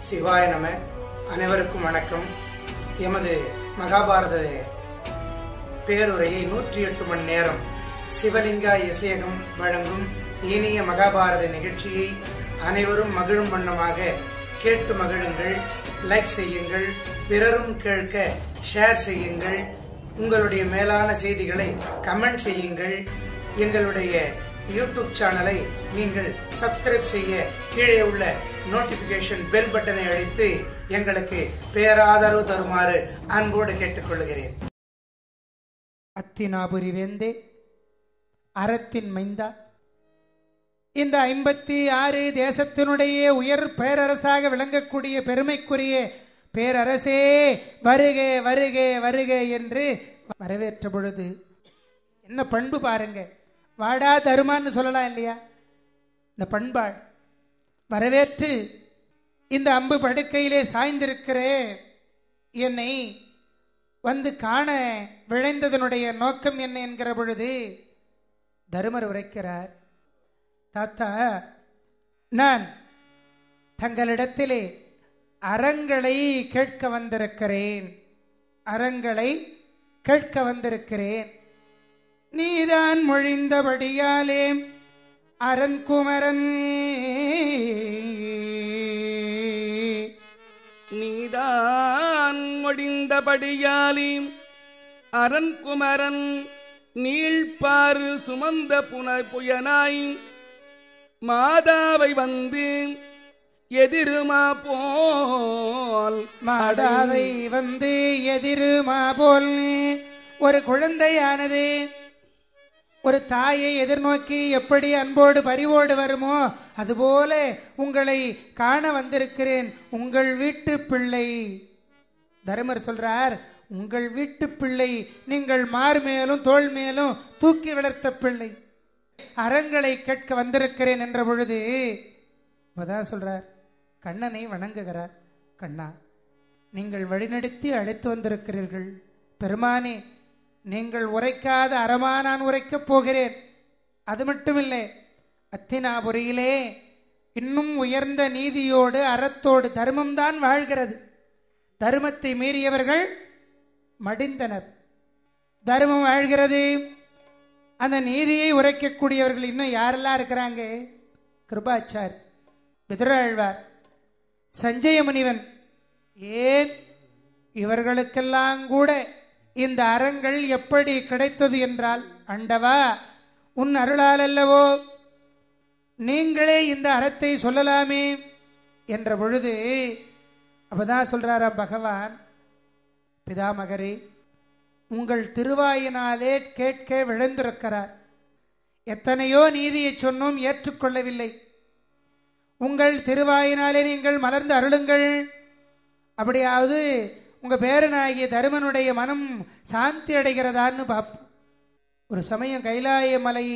சிவாய நம அனைவருக்கும் வணக்கம் எமது மகாபாரத பேருரையை நூற்றி எட்டு மணி நேரம் சிவலிங்கா இசையகம் வழங்கும் இனிய மகாபாரத நிகழ்ச்சியை அனைவரும் மகிழும் வண்ணமாக கேட்டு மகிழுங்கள் லைக் செய்யுங்கள் பிறரும் கேட்க ஷேர் செய்யுங்கள் உங்களுடைய மேலான செய்திகளை கமெண்ட் செய்யுங்கள் எங்களுடைய யூடியூப் சேனலை நீங்கள் சப்ஸ்கிரைப் செய்ய கீழே உள்ள நோட்டிபிகேஷன் பெல் பட்டனை அழைத்து எங்களுக்கு பேராதரவு தருமாறு அன்போடு கேட்டுக்கொள்கிறேன் அத்தினாபுரி வேந்தே அறத்தின் மைந்தா இந்த ஐம்பத்தி ஆறு தேசத்தினுடைய உயர் பேரரசாக விளங்கக்கூடிய பெருமைக்குரிய பேரரசே வருக வருக வருக என்று வரவேற்ற பொழுது என்ன பண்பு பாருங்க வாடா தருமான்னு சொல்லலாம் இல்லையா இந்த பண்பாடு வரவேற்று இந்த அம்பு படுக்கையிலே சாய்ந்திருக்கிறே என்னை வந்து காண விழைந்ததனுடைய நோக்கம் என்ன என்கிற பொழுது தருமர் உரைக்கிறார் தாத்தா நான் தங்களிடத்திலே அறங்களை கேட்க வந்திருக்கிறேன் அறங்களை கேட்க வந்திருக்கிறேன் நீதான் மொழிந்தபடியாலே அரண்குமரன் நீதான் மொழிந்தபடியாலி அரண்குமரன் நீழ்பாறு சுமந்த புன புயனாய் மாதாவை வந்து எதிருமா போல் மாதாவை வந்து எதிருமா போல் ஒரு குழந்தையானது ஒரு தாயை எதிர்நோக்கி எப்படி அன்போடு பரிவோடு வருமோ அதுபோல உங்களை காண வந்திருக்கிறேன் உங்கள் வீட்டு பிள்ளை தருமர் சொல்றார் உங்கள் வீட்டு பிள்ளை நீங்கள் மார் மேலும் தோல் மேலும் தூக்கி வளர்த்த பிள்ளை அறங்களை கேட்க வந்திருக்கிறேன் என்ற பொழுது அப்பதான் சொல்றார் கண்ணனை வணங்குகிறார் கண்ணா நீங்கள் வழிநடத்தி அழைத்து வந்திருக்கிறீர்கள் பெருமானே நீங்கள் உரைக்காத அறமா நான் உரைக்கப் போகிறேன் அது மட்டுமில்லை அத்தினாபுரியிலே இன்னும் உயர்ந்த நீதியோடு அறத்தோடு தர்மம்தான் வாழ்கிறது தர்மத்தை மீறியவர்கள் மடிந்தனர் தர்மம் வாழ்கிறது அந்த நீதியை உரைக்கக்கூடியவர்கள் இன்னும் யாரெல்லாம் இருக்கிறாங்க கிருபாச்சார் விதுராழ்வார் சஞ்சய முனிவன் ஏன் இவர்களுக்கெல்லாம் கூட இந்த அறங்கள் எப்படி கிடைத்தது என்றால் அண்டவா உன் அருளால் அல்லவோ நீங்களே இந்த அறத்தை சொல்லலாமே என்ற பொழுது அப்பதான் சொல்றாராம் பகவான் பிதாமகரே உங்கள் திருவாயினாலே கேட்க விழுந்திருக்கிறார் எத்தனையோ நீதியை சொன்னோம் ஏற்றுக்கொள்ளவில்லை உங்கள் திருவாயினாலே நீங்கள் மலர்ந்து அருளுங்கள் அப்படியாவது உங்க பேரனாகிய தருமனுடைய மனம் சாந்தி அடைகிறதான்னு பார்ப்போம் ஒரு சமயம் கைலாய மலை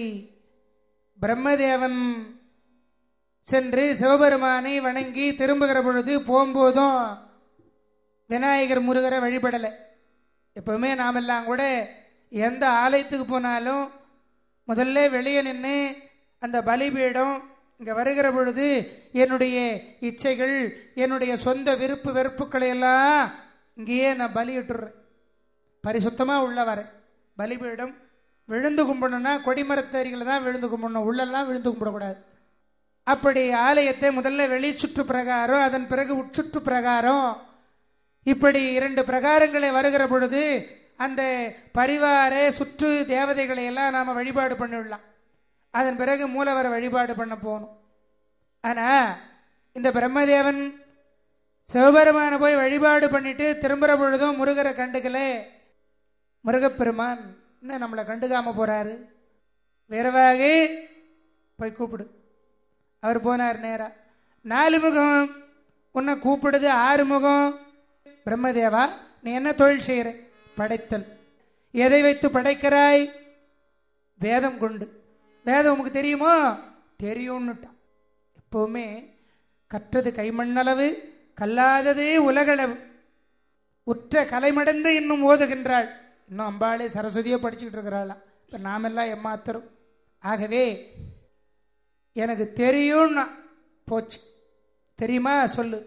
பிரம்மதேவன் சென்று சிவபெருமானை வணங்கி திரும்புகிற பொழுது போகும்போதும் விநாயகர் முருகரை வழிபடலை எப்பவுமே நாமெல்லாம் கூட எந்த ஆலயத்துக்கு போனாலும் முதல்ல வெளியே நின்று அந்த பலிபீடம் இங்கே வருகிற பொழுது என்னுடைய இச்சைகள் என்னுடைய சொந்த விருப்பு வெறுப்புகளை எல்லாம் இங்கேயே நான் பலியிட்டுறேன் பரிசுத்தமாக உள்ள வரேன் பலிபீடம் விழுந்து கும்பிடணும்னா கொடிமரத்தறிகளை தான் விழுந்து கும்பிடணும் உள்ளெல்லாம் விழுந்து கும்பிடக்கூடாது அப்படி ஆலயத்தை முதல்ல வெளி சுற்று பிரகாரம் அதன் பிறகு உட்சுற்று பிரகாரம் இப்படி இரண்டு பிரகாரங்களை வருகிற பொழுது அந்த பரிவார சுற்று தேவதைகளை எல்லாம் நாம் வழிபாடு பண்ணிவிடலாம் அதன் பிறகு மூலவர வழிபாடு பண்ண போகணும் ஆனால் இந்த பிரம்மதேவன் சிவபெருமானை போய் வழிபாடு பண்ணிட்டு திரும்புகிற பொழுதும் முருகரை கண்டுக்கல முருகப்பெருமான் இன்னும் நம்மளை கண்டுக்காம போறாரு விரைவாகி போய் கூப்பிடு அவர் போனார் நேரா நாலு முகம் உன்னை கூப்பிடுது ஆறு முகம் பிரம்மதேவா நீ என்ன தொழில் செய்கிற படைத்தல் எதை வைத்து படைக்கிறாய் வேதம் கொண்டு வேதம் உமக்கு தெரியுமோ தெரியும்னுட்டான் எப்பவுமே கற்றது கைமண்ணளவு கல்லாதது உலகளவு உற்ற கலைமடந்து இன்னும் ஓதுகின்றாள் இன்னும் அம்பாளே சரஸ்வதியோ படிச்சுக்கிட்டு இருக்கிறாளாம் இப்போ நாமெல்லாம் எம்மாத்திரம் ஆகவே எனக்கு தெரியும்னா போச்சு தெரியுமா சொல்லு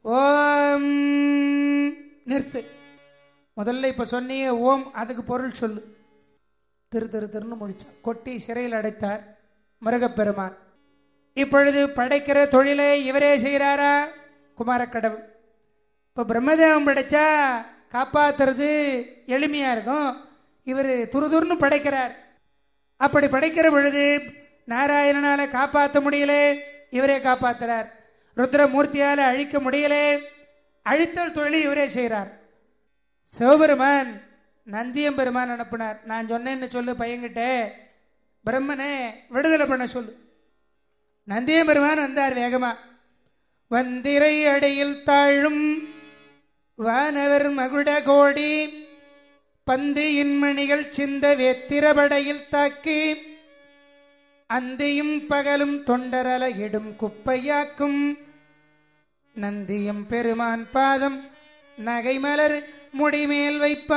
ஓம் நிறுத்து முதல்ல இப்ப சொன்னியே ஓம் அதுக்கு பொருள் சொல்லு திரு திரு திருன்னு முடிச்சார் கொட்டி சிறையில் அடைத்தார் முருகப்பெருமான் இப்பொழுது படைக்கிற தொழிலை இவரே செய்கிறாரா குமாரக்கடவுள் இப்போ பிரம்மதேவன் படைச்சா காப்பாத்துறது எளிமையா இருக்கும் இவர் துருதுருன்னு படைக்கிறார் அப்படி படைக்கிற பொழுது நாராயணனால காப்பாற்ற முடியல இவரே காப்பாத்துறார் ருத்ரமூர்த்தியால அழிக்க முடியல அழித்தல் தொழில் இவரே செய்கிறார் சிவபெருமான் நந்தியம்பெருமான் அனுப்பினார் நான் சொன்னேன்னு சொல்லு பையன்கிட்ட பிரம்மனை விடுதலை பண்ண சொல்லு நந்தியம்பெருமான் வந்தார் வேகமா வந்திரை அடையில் தாழும் வானவர் மகுட கோடி பந்து இன்மணிகள் சிந்த வெத்திரபடையில் தாக்கி அந்தியும் பகலும் தொண்டரல இடும் குப்பையாக்கும் நந்தியம் பெருமான் பாதம் நகைமலர் முடிமேல் வைப்ப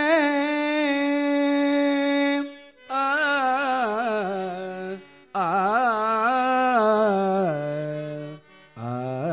ஆ ஆ ஆ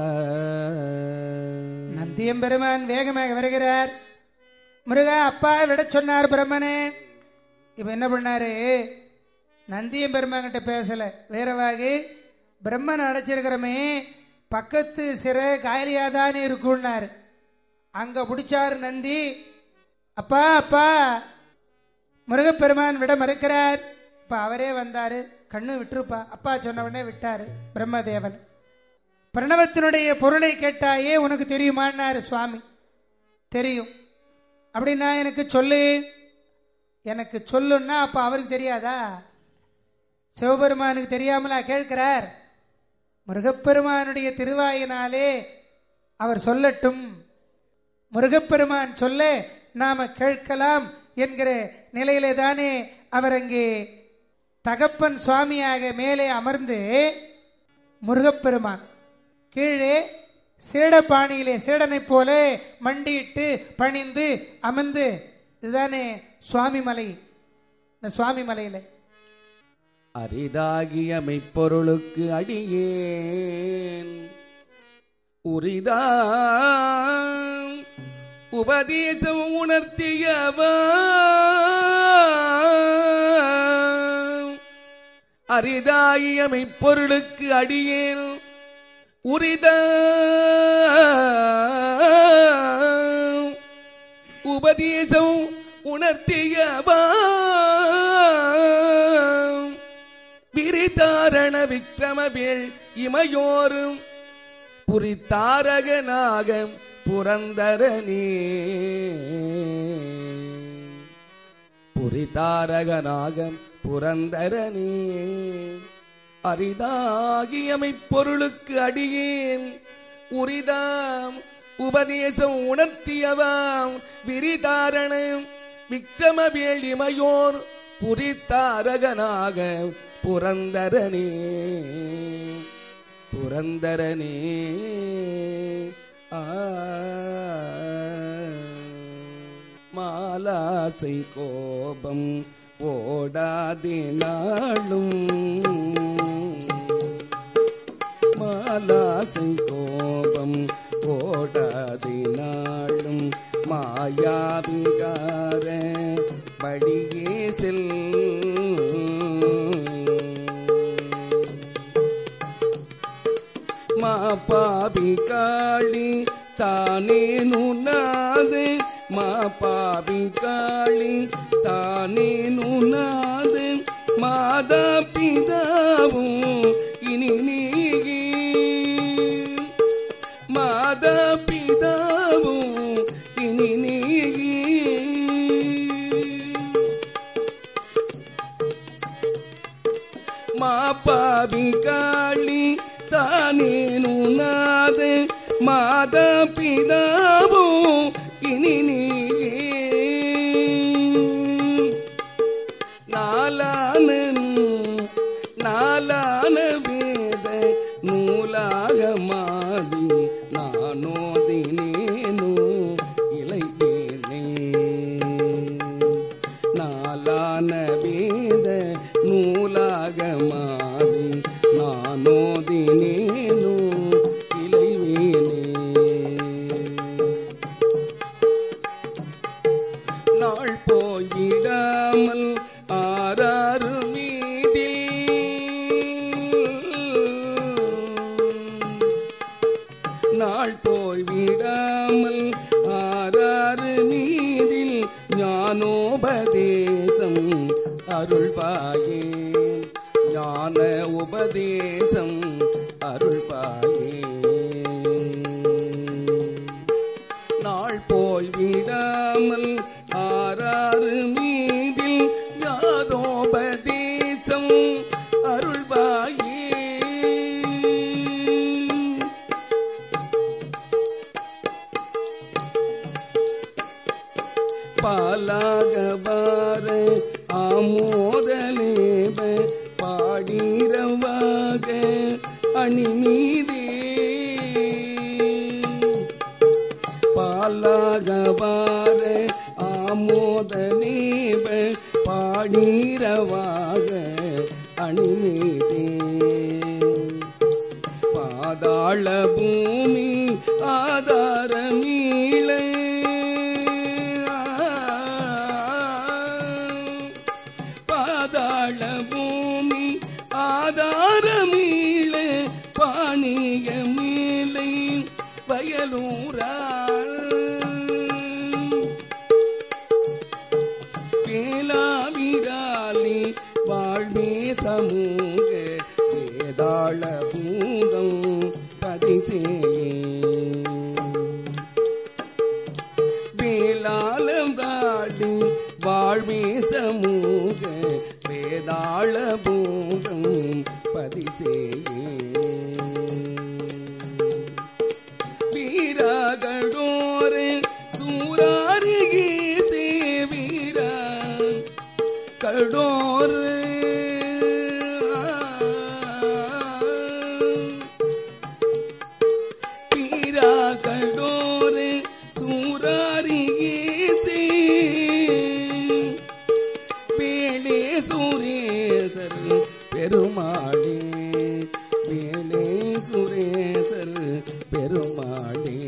நந்தியம் பெருமான் வேகமாக வருகிறார் முருகா அப்பா விட சொன்னார் பிரம்மனே இப்ப என்ன பண்ணாரு நந்தியம் பெருமான்கிட்ட பேசல வேறவாகி பிரம்மன் அடைச்சிருக்கிறமே பக்கத்து சிறை காலியாதானே இருக்குன்னாரு அங்க பிடிச்சாரு நந்தி அப்பா அப்பா முருகப்பெருமான் விட மறுக்கிறார் இப்ப அவரே வந்தாரு கண்ணு விட்டுருப்பா அப்பா சொன்ன உடனே விட்டாரு பிரம்மதேவன் பிரணவத்தினுடைய பொருளை கேட்டாயே உனக்கு தெரியுமான்னாரு சுவாமி தெரியும் அப்படின்னா எனக்கு சொல்லு எனக்கு சொல்லுன்னா அப்ப அவருக்கு தெரியாதா சிவபெருமானுக்கு தெரியாமலா கேட்கிறார் முருகப்பெருமானுடைய திருவாயினாலே அவர் சொல்லட்டும் முருகப்பெருமான் சொல்ல நாம கேட்கலாம் என்கிற நிலையிலே தானே அவர் அங்கே தகப்பன் சுவாமியாக மேலே அமர்ந்து முருகப்பெருமான் கீழே சீடபாணியிலே சீடனைப் போல மண்டியிட்டு பணிந்து அமர்ந்து இதுதானே சுவாமி மலை இந்த சுவாமி மலையில அரிதாகிய மெய்ப்பொருளுக்கு அடியேன் உரிதா உபதேசம் உணர்த்தியவா அரிதாகிய மெய்ப்பொருளுக்கு அடியேன் உரிதா உபதேசம் உணர்த்தியவா விரிதாரண விக்ரமவேள் இமையோரும் புரித்தாரகனாக புரந்தரனே புரிதாரகனாக புரந்தரனே அரிதாகியமைப் பொருளுக்கு அடியேன் உரிதாம் உபதேசம் உணர்த்தியவாம் விரிதாரணம் விக்ரமவேள் இமையோர் புரித்தாரகனாக புரந்தரனே புரந்தரனே ஆ மாலாசை கோபம் ஓடாதினாளும் மாலாசை கோபம் ஓடாதினாளும் மாயாவிகார வழியே செல் மாபாவி காளி தானே நுனாது மாபாவி காளி தானே நுனாது மாதா பிதாவும் இனி நீகி மாதா பிதாவும் இனி நீகி மாபாவி காளி தானேನು ನಾದೆ ಮಾದ ಪಿದಾವು ಇನಿ ನೀಗೆ ನಾಲಾನನು ನಾಲಾನ ವೇದ ನೂಲಾಗ ಮಾದಿ ನಾನೋದಿನೇನು ಇಲೈತೇನೆ ನಾಲಾನ ವೇದ ನೂಲಾಗ ಮಾದಿ ನಾನೋದಿನೇನು இலைவேனே நாள் போய் விடாமல் ஆறாறு நீரில் ஞானோபதேசம் அருள்பாயே ஞான உபதேசம் அருள்பாயே நாள் போய் விடாமல் ஆறாறு மீதில் யாதோபதேசம் அருள்வாயே பாலாகவார ஆமோதலேவ பாடிரவாக அணி மீதே பாலாகவார ஆமோதனேவ பாடீரவாக அணிமீதே பாதாள பூமி ஆதாரமீள பாதாள பூமி ஆதாரமீள பாணிய மீளை வயலூரால் வேளாவிராலி வாழ்வே சமூக வேதாள பூதம் பதிசே வேளாளம் ராடி வாழ்வே சமூக வேதாள பூதம் பதிசே வீராகடோரே சூராரிகே சேவீரா கடோர் வீரா கடோர் சூராரிகே சே வேளே சுரேசர் பெருமாளே வேளே சுரேசர் பெருமாளே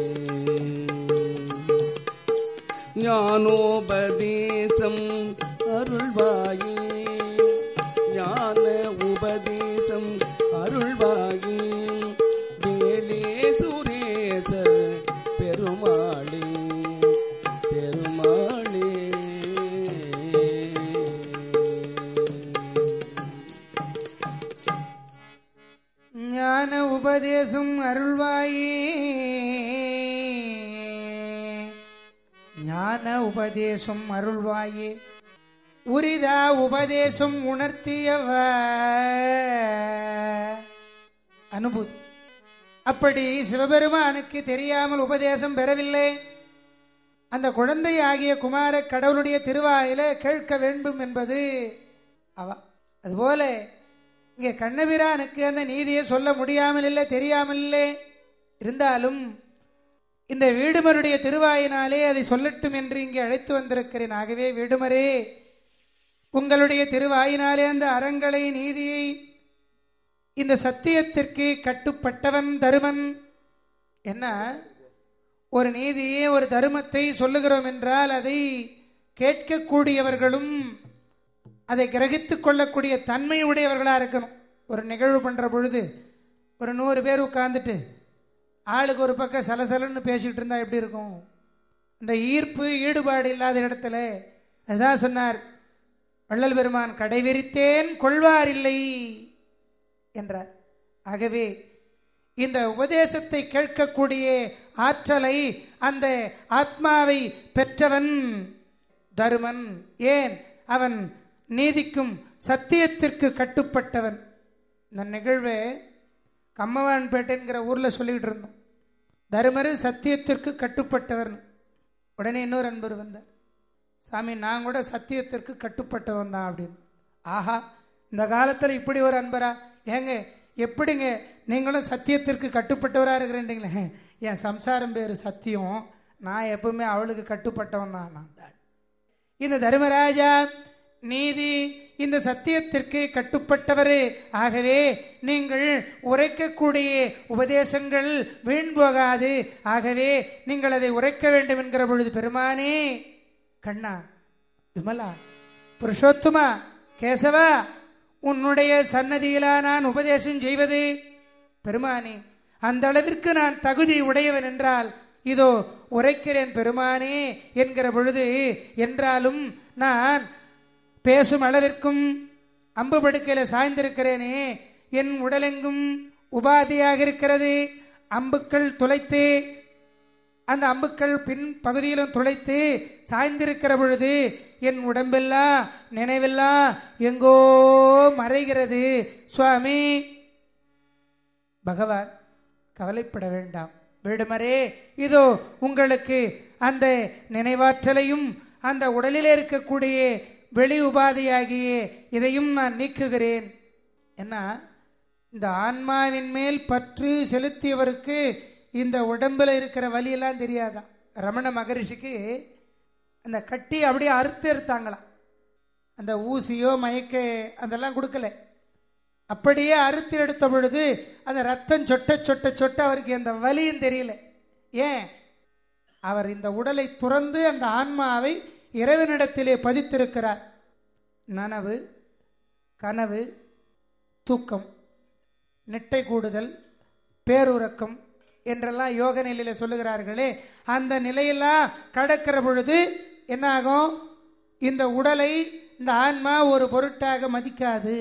ஞானோபதேசம் அருள்வாயே ஞான உபதேசம் அருள்வாயே வேலே சுரேசர் பெருமாளே பெருமாளே ஞான உபதேசம் அருள்வாயே ஞான உபதேசம் அருள்வாயே உரிதா உபதேசம் உணர்த்தியவ அனுபூதி அப்படி சிவபெருமானுக்கு தெரியாமல் உபதேசம் பெறவில்லை அந்த குழந்தை ஆகிய குமார கடவுளுடைய திருவாயில கேட்க வேண்டும் என்பது அவ அதுபோல இங்கே கண்ணபிரானுக்கு அந்த நீதியை சொல்ல முடியாமல் இல்லை தெரியாமல் இல்லை இருந்தாலும் இந்த வீடுமருடைய திருவாயினாலே அதை சொல்லட்டும் என்று இங்கே அழைத்து வந்திருக்கிறேன் ஆகவே வீடுமரே உங்களுடைய திருவாயினாலே அந்த அறங்களை நீதியை இந்த சத்தியத்திற்கு கட்டுப்பட்டவன் தருமன் என்ன ஒரு நீதியை ஒரு தருமத்தை சொல்லுகிறோம் என்றால் அதை கேட்கக்கூடியவர்களும் அதை கிரகித்துக் கொள்ளக்கூடிய தன்மை உடையவர்களா இருக்கணும் ஒரு நிகழ்வு பண்ற பொழுது ஒரு நூறு பேர் உட்கார்ந்துட்டு ஆளுக்கு ஒரு பக்கம் சலசலன்னு பேசிட்டு இருந்தா எப்படி இருக்கும் அந்த ஈர்ப்பு ஈடுபாடு இல்லாத இடத்துல அதுதான் சொன்னார் வள்ளல் பெருமான் கடை விரித்தேன் கொள்வார் இல்லை என்றார் ஆகவே இந்த உபதேசத்தை கேட்கக்கூடிய ஆற்றலை அந்த ஆத்மாவை பெற்றவன் தருமன் ஏன் அவன் நீதிக்கும் சத்தியத்திற்கு கட்டுப்பட்டவன் இந்த நிகழ்வை கம்மவான்பேட்டைங்கிற ஊரில் சொல்லிக்கிட்டு இருந்தோம் தருமரு சத்தியத்திற்கு கட்டுப்பட்டவர் உடனே இன்னொரு அன்பர் வந்தார் சாமி நான் கூட சத்தியத்திற்கு கட்டுப்பட்டவன் தான் அப்படின்னு ஆஹா இந்த காலத்தில் இப்படி ஒரு அன்பரா ஏங்க எப்படிங்க நீங்களும் சத்தியத்திற்கு கட்டுப்பட்டவராக இருக்கிறீங்களே என் சம்சாரம் பேர் சத்தியம் நான் எப்பவுமே அவளுக்கு கட்டுப்பட்டவன் தான் நான் தான் இந்த தர்மராஜா நீதி இந்த சத்தியத்திற்கு கட்டுப்பட்டவரே ஆகவே நீங்கள் உரைக்கக்கூடிய உபதேசங்கள் வீண் போகாது ஆகவே நீங்கள் அதை உரைக்க வேண்டும் என்கிற பொழுது பெருமானே கண்ணா விமலா புருஷோத்தமா கேசவா உன்னுடைய சன்னதியிலா நான் உபதேசம் செய்வது பெருமானே அந்த அளவிற்கு நான் தகுதி உடையவன் என்றால் இதோ உரைக்கிறேன் பெருமானே என்கிற பொழுது என்றாலும் நான் பேசும் அளவிற்கும் அம்பு படுக்கையில சாய்ந்திருக்கிறேனே என் உடலெங்கும் உபாதியாக இருக்கிறது அம்புக்கள் துளைத்து அந்த அம்புக்கள் பின் பகுதியிலும் துளைத்து சாய்ந்திருக்கிற பொழுது என் உடம்பெல்லாம் நினைவெல்லாம் எங்கோ மறைகிறது சுவாமி பகவான் கவலைப்பட வேண்டாம் வேடுமரே இதோ உங்களுக்கு அந்த நினைவாற்றலையும் அந்த உடலிலே இருக்கக்கூடிய வெளி உபாதியாகிய இதையும் நான் நீக்குகிறேன் என்ன இந்த ஆன்மாவின் மேல் பற்று செலுத்தியவருக்கு இந்த உடம்புல இருக்கிற வலியெல்லாம் தெரியாதான் ரமண மகரிஷிக்கு அந்த கட்டி அப்படியே அறுத்து எடுத்தாங்களாம் அந்த ஊசியோ மயக்க அதெல்லாம் கொடுக்கல அப்படியே அறுத்து எடுத்த பொழுது அந்த ரத்தம் சொட்ட சொட்ட சொட்ட அவருக்கு அந்த வலியும் தெரியல ஏன் அவர் இந்த உடலை துறந்து அந்த ஆன்மாவை இறைவனிடத்திலே பதித்திருக்கிறார் நனவு கனவு தூக்கம் நெட்டை கூடுதல் பேருறக்கம் என்றெல்லாம் யோக நிலையில சொல்லுகிறார்களே அந்த நிலையெல்லாம் கடக்கிற பொழுது என்ன ஆகும் இந்த உடலை இந்த ஆன்மா ஒரு பொருட்டாக மதிக்காது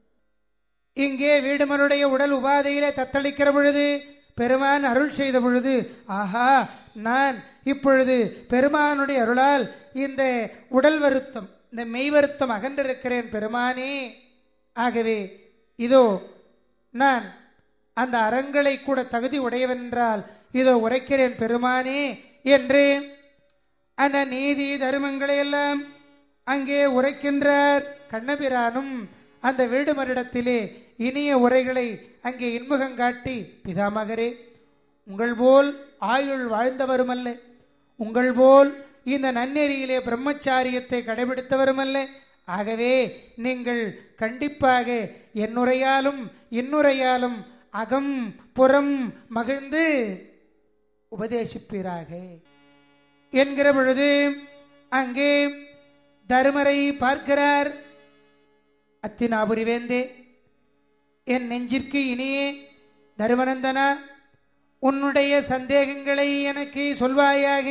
இங்கே வீடுமனுடைய உடல் உபாதையிலே தத்தளிக்கிற பொழுது பெருமான் அருள் செய்த பொழுது ஆஹா நான் இப்பொழுது பெருமானுடைய அருளால் இந்த உடல் வருத்தம் இந்த மெய் வருத்தம் அகன்றிருக்கிறேன் பெருமானே ஆகவே இதோ நான் அந்த அறங்களை கூட தகுதி உடையவன் என்றால் இதோ உரைக்கிறேன் பெருமானே என்று அந்த நீதி தர்மங்களை எல்லாம் அங்கே உரைக்கின்றார் கண்ணபிரானும் அந்த வீடுமரிடத்திலே இனிய உரைகளை அங்கே இன்முகம் காட்டி பிதாமகரே உங்கள் போல் ஆயுள் வாழ்ந்தவரும் அல்ல உங்கள் போல் இந்த நன்னெறியிலே பிரம்மச்சாரியத்தை கடைபிடித்தவரும் அல்ல ஆகவே நீங்கள் கண்டிப்பாக என்னுரையாலும் இன்னுரையாலும் அகம் புறம் மகிழ்ந்து உபதேசிப்பீராக என்கிற பொழுது அங்கே தருமரை பார்க்கிறார் அத்தினாபுரி வேந்தே என் நெஞ்சிற்கு இனியே தருமநந்தனா உன்னுடைய சந்தேகங்களை எனக்கு சொல்வாயாக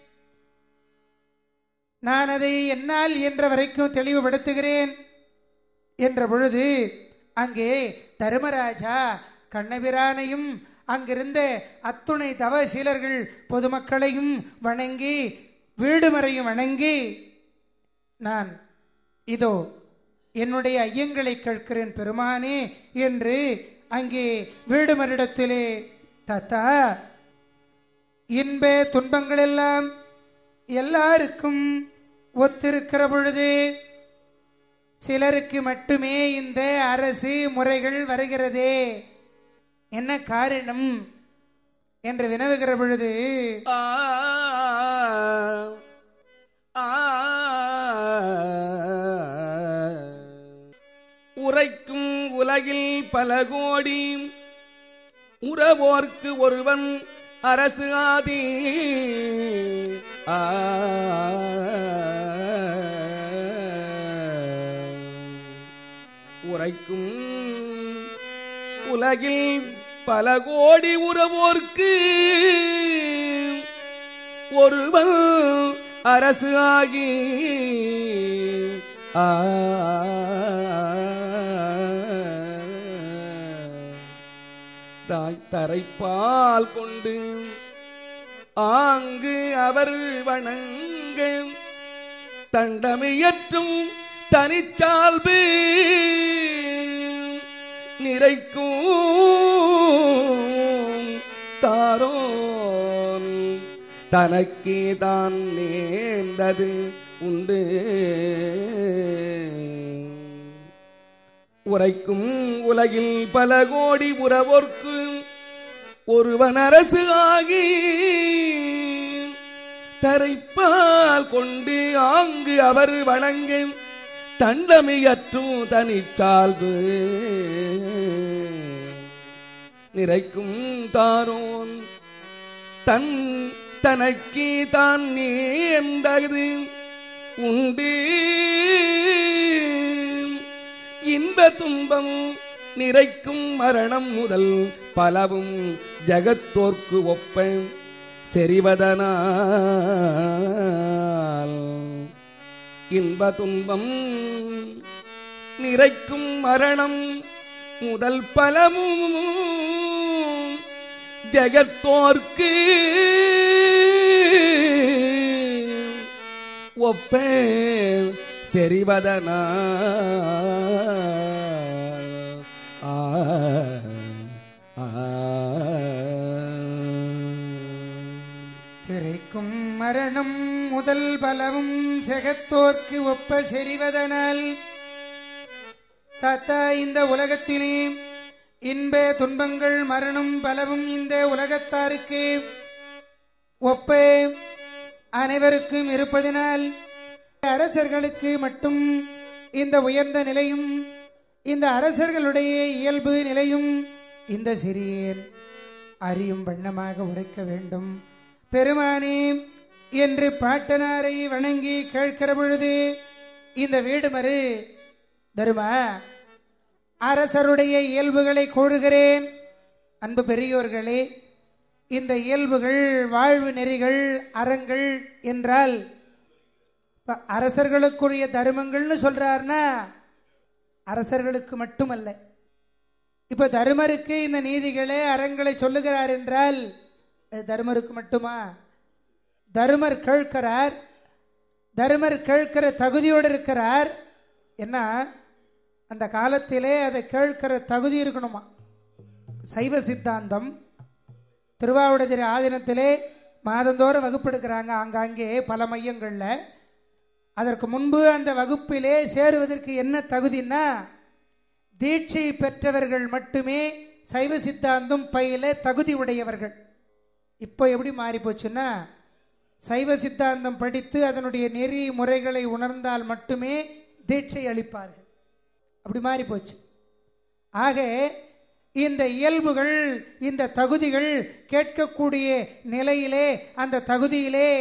நான் அதை என்னால் என்ற வரைக்கும் தெளிவுபடுத்துகிறேன் என்ற பொழுது அங்கே தர்மராஜா கண்ணபிரானையும் அங்கிருந்த அத்துணை தவசீலர்கள் பொதுமக்களையும் வணங்கி வீடுமறையும் வணங்கி நான் இதோ என்னுடைய ஐயங்களை கேட்கிறேன் பெருமானே என்று அங்கே வீடுமரிடத்திலே தாத்தா இன்ப துன்பங்கள் எல்லாம் எல்லாருக்கும் ஒத்திருக்கிற பொழுது சிலருக்கு மட்டுமே இந்த அரசு முறைகள் வருகிறதே என்ன காரணம் என்று வினவுகிற பொழுது ஆ ஆ உரைக்கும் உலகில் பல கோடி உறவோர்க்கு ஒருவன் அரசு ஆதி ஆ உரைக்கும் உலகில் பல கோடி உறவோர்க்கு ஒருவன் அரசு ஆகி ஆ தாய் தரைப்பால் கொண்டு ஆங்கு அவர் வணங்க தண்டமையற்றும் தனிச்சால்பு நிறைக்கும் தாரோன் தனக்கே தான் நேர்ந்தது உண்டு உரைக்கும் உலகில் பல கோடி உறவோர்க்கு ஒருவன் அரசு ஆகி தரைப்பால் கொண்டு ஆங்கு அவர் வணங்க தண்டமையற்றும் தனிச்சால்பு நிறைக்கும் தாரோன் தன் தனக்கே தான் நேர்ந்தது உண்டு இன்ப துன்பம் நிறைக்கும் மரணம் முதல் பலவும் ஜகத்தோர்க்கு ஒப்ப செறிவதனால் இன்ப துன்பம் நிறைக்கும் மரணம் முதல் பலமும் ஜெகத்தோர்க்கு ஒப்ப செறிவதனா ஆ ஆ திரைக்கும் மரணம் முதல் பலவும் செகத்தோர்க்கு ஒப்ப செறிவதனால் தாத்தா இந்த உலகத்திலே இன்ப துன்பங்கள் மரணம் பலவும் இந்த உலகத்தாருக்கு ஒப்ப அனைவருக்கும் இருப்பதினால் அரசர்களுக்கு மட்டும் இந்த உயர்ந்த நிலையும் இந்த அரசர்களுடைய இயல்பு நிலையும் இந்த சிறியேன் அறியும் வண்ணமாக உரைக்க வேண்டும் பெருமானே என்று பாட்டனாரை வணங்கி கேட்கிற பொழுது இந்த வீடுமறு தருமா அரசருடைய இயல்புகளை கூறுகிறேன் அன்பு பெரியோர்களே இந்த இயல்புகள் வாழ்வு நெறிகள் அறங்கள் என்றால் இப்ப அரசர்களுக்குரிய தர்மங்கள்னு சொல்றாருன்னா அரசர்களுக்கு மட்டுமல்ல இப்ப தருமருக்கு இந்த நீதிகளை அறங்களை சொல்லுகிறார் என்றால் அது தருமருக்கு மட்டுமா தருமர் கேட்கிறார் தருமர் கேட்கிற தகுதியோடு இருக்கிறார் என்ன அந்த காலத்திலே அதை கேட்கிற தகுதி இருக்கணுமா சைவ சித்தாந்தம் திருவாவூடதிரி ஆதீனத்திலே மாதந்தோறும் வகுப்பெடுக்கிறாங்க ஆங்காங்கே பல மையங்களில் அதற்கு முன்பு அந்த வகுப்பிலே சேருவதற்கு என்ன தகுதின்னா தீட்சை பெற்றவர்கள் மட்டுமே சைவ சித்தாந்தம் பயில தகுதி உடையவர்கள் இப்போ எப்படி மாறி போச்சுன்னா சைவ சித்தாந்தம் படித்து அதனுடைய நெறி முறைகளை உணர்ந்தால் மட்டுமே தீட்சை அளிப்பார்கள் அப்படி மாறி போச்சு ஆக இந்த இயல்புகள் இந்த தகுதிகள் கேட்கக்கூடிய நிலையிலே அந்த தகுதியிலே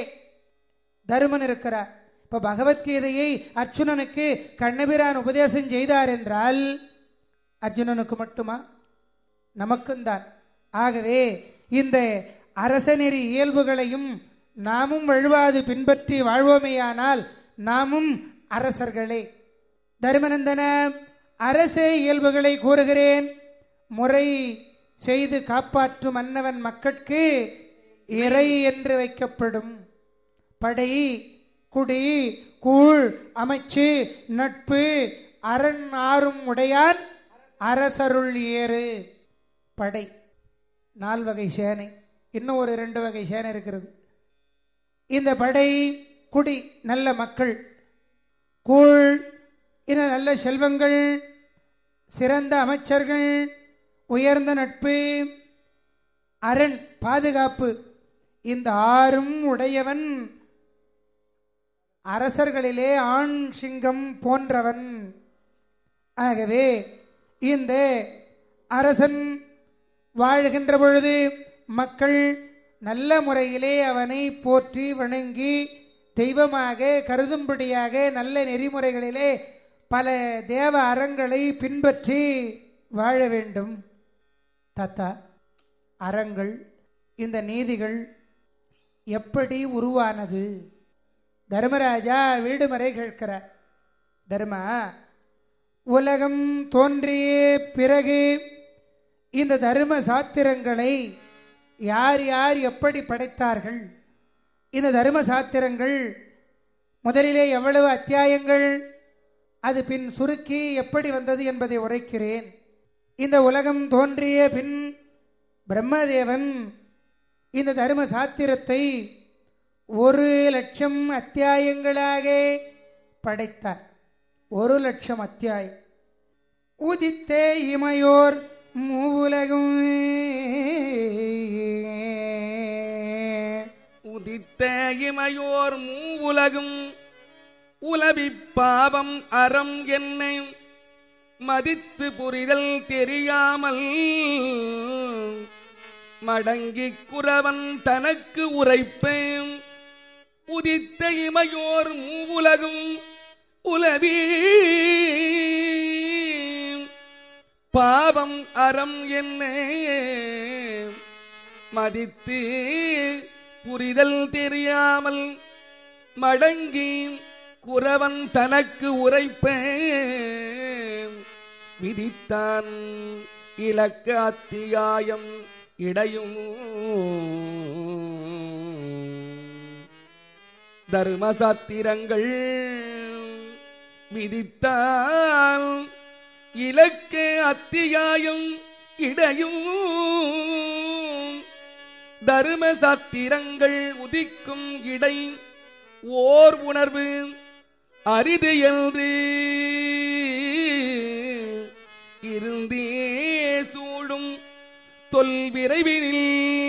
தருமன் இருக்கிறார் இப்ப பகவத்கீதையை அர்ஜுனனுக்கு கண்ணபிரான் உபதேசம் செய்தார் என்றால் அர்ஜுனனுக்கு மட்டுமா நமக்கும் தான் ஆகவே இந்த அரசநெறி இயல்புகளையும் நாமும் வழுவாது பின்பற்றி வாழ்வோமேயானால் நாமும் அரசர்களே தருமநந்தன அரச இயல்புகளை கூறுகிறேன் முறை செய்து காப்பாற்றும் மன்னவன் மக்கட்கு இறை என்று வைக்கப்படும் படை குடி கூழ் அமைச்சு நட்பு அரண் ஆறும் உடையான் அரசருள் ஏறு படை நால் வகை சேனை இன்னும் ஒரு ரெண்டு வகை சேனை இருக்கிறது இந்த படை குடி நல்ல மக்கள் கூழ் இன்னும் நல்ல செல்வங்கள் சிறந்த அமைச்சர்கள் உயர்ந்த நட்பு அரண் பாதுகாப்பு இந்த ஆறும் உடையவன் அரசர்களிலே ஆண் சிங்கம் போன்றவன் ஆகவே இந்த அரசன் வாழ்கின்ற பொழுது மக்கள் நல்ல முறையிலே அவனை போற்றி வணங்கி தெய்வமாக கருதும்படியாக நல்ல நெறிமுறைகளிலே பல தேவ அறங்களை பின்பற்றி வாழ வேண்டும் தாத்தா அறங்கள் இந்த நீதிகள் எப்படி உருவானது தர்மராஜா வீடுமறை கேட்கிறார் தர்மா உலகம் தோன்றிய பிறகு இந்த தர்ம சாத்திரங்களை யார் யார் எப்படி படைத்தார்கள் இந்த தர்ம சாத்திரங்கள் முதலிலே எவ்வளவு அத்தியாயங்கள் அது பின் சுருக்கி எப்படி வந்தது என்பதை உரைக்கிறேன் இந்த உலகம் தோன்றிய பின் பிரம்மதேவன் இந்த தர்ம சாத்திரத்தை ஒரு லட்சம் அத்தியாயங்களாக படைத்தார் ஒரு லட்சம் அத்தியாயம் உதித்தே இமையோர் மூவுலகும் உதித்த இமையோர் மூவுலகும் உலவிப் பாவம் அறம் என்னை மதித்து புரிதல் தெரியாமல் மடங்கிக் குறவன் தனக்கு உரைப்பேன் உதித்த இமையோர் மூவுலகும் உலவி பாவம் அறம் என்ன மதித்து புரிதல் தெரியாமல் மடங்கி குறவன் தனக்கு உரைப்ப விதித்தான் இலக்க அத்தியாயம் இடையும் தர்மசாத்திரங்கள் விதித்தால் இலக்க அத்தியாயம் இடையும் தர்ம சாத்திரங்கள் உதிக்கும் இடை ஓர் உணர்வு அரிது என்று இருந்தே சூடும் தொல் விரைவினில்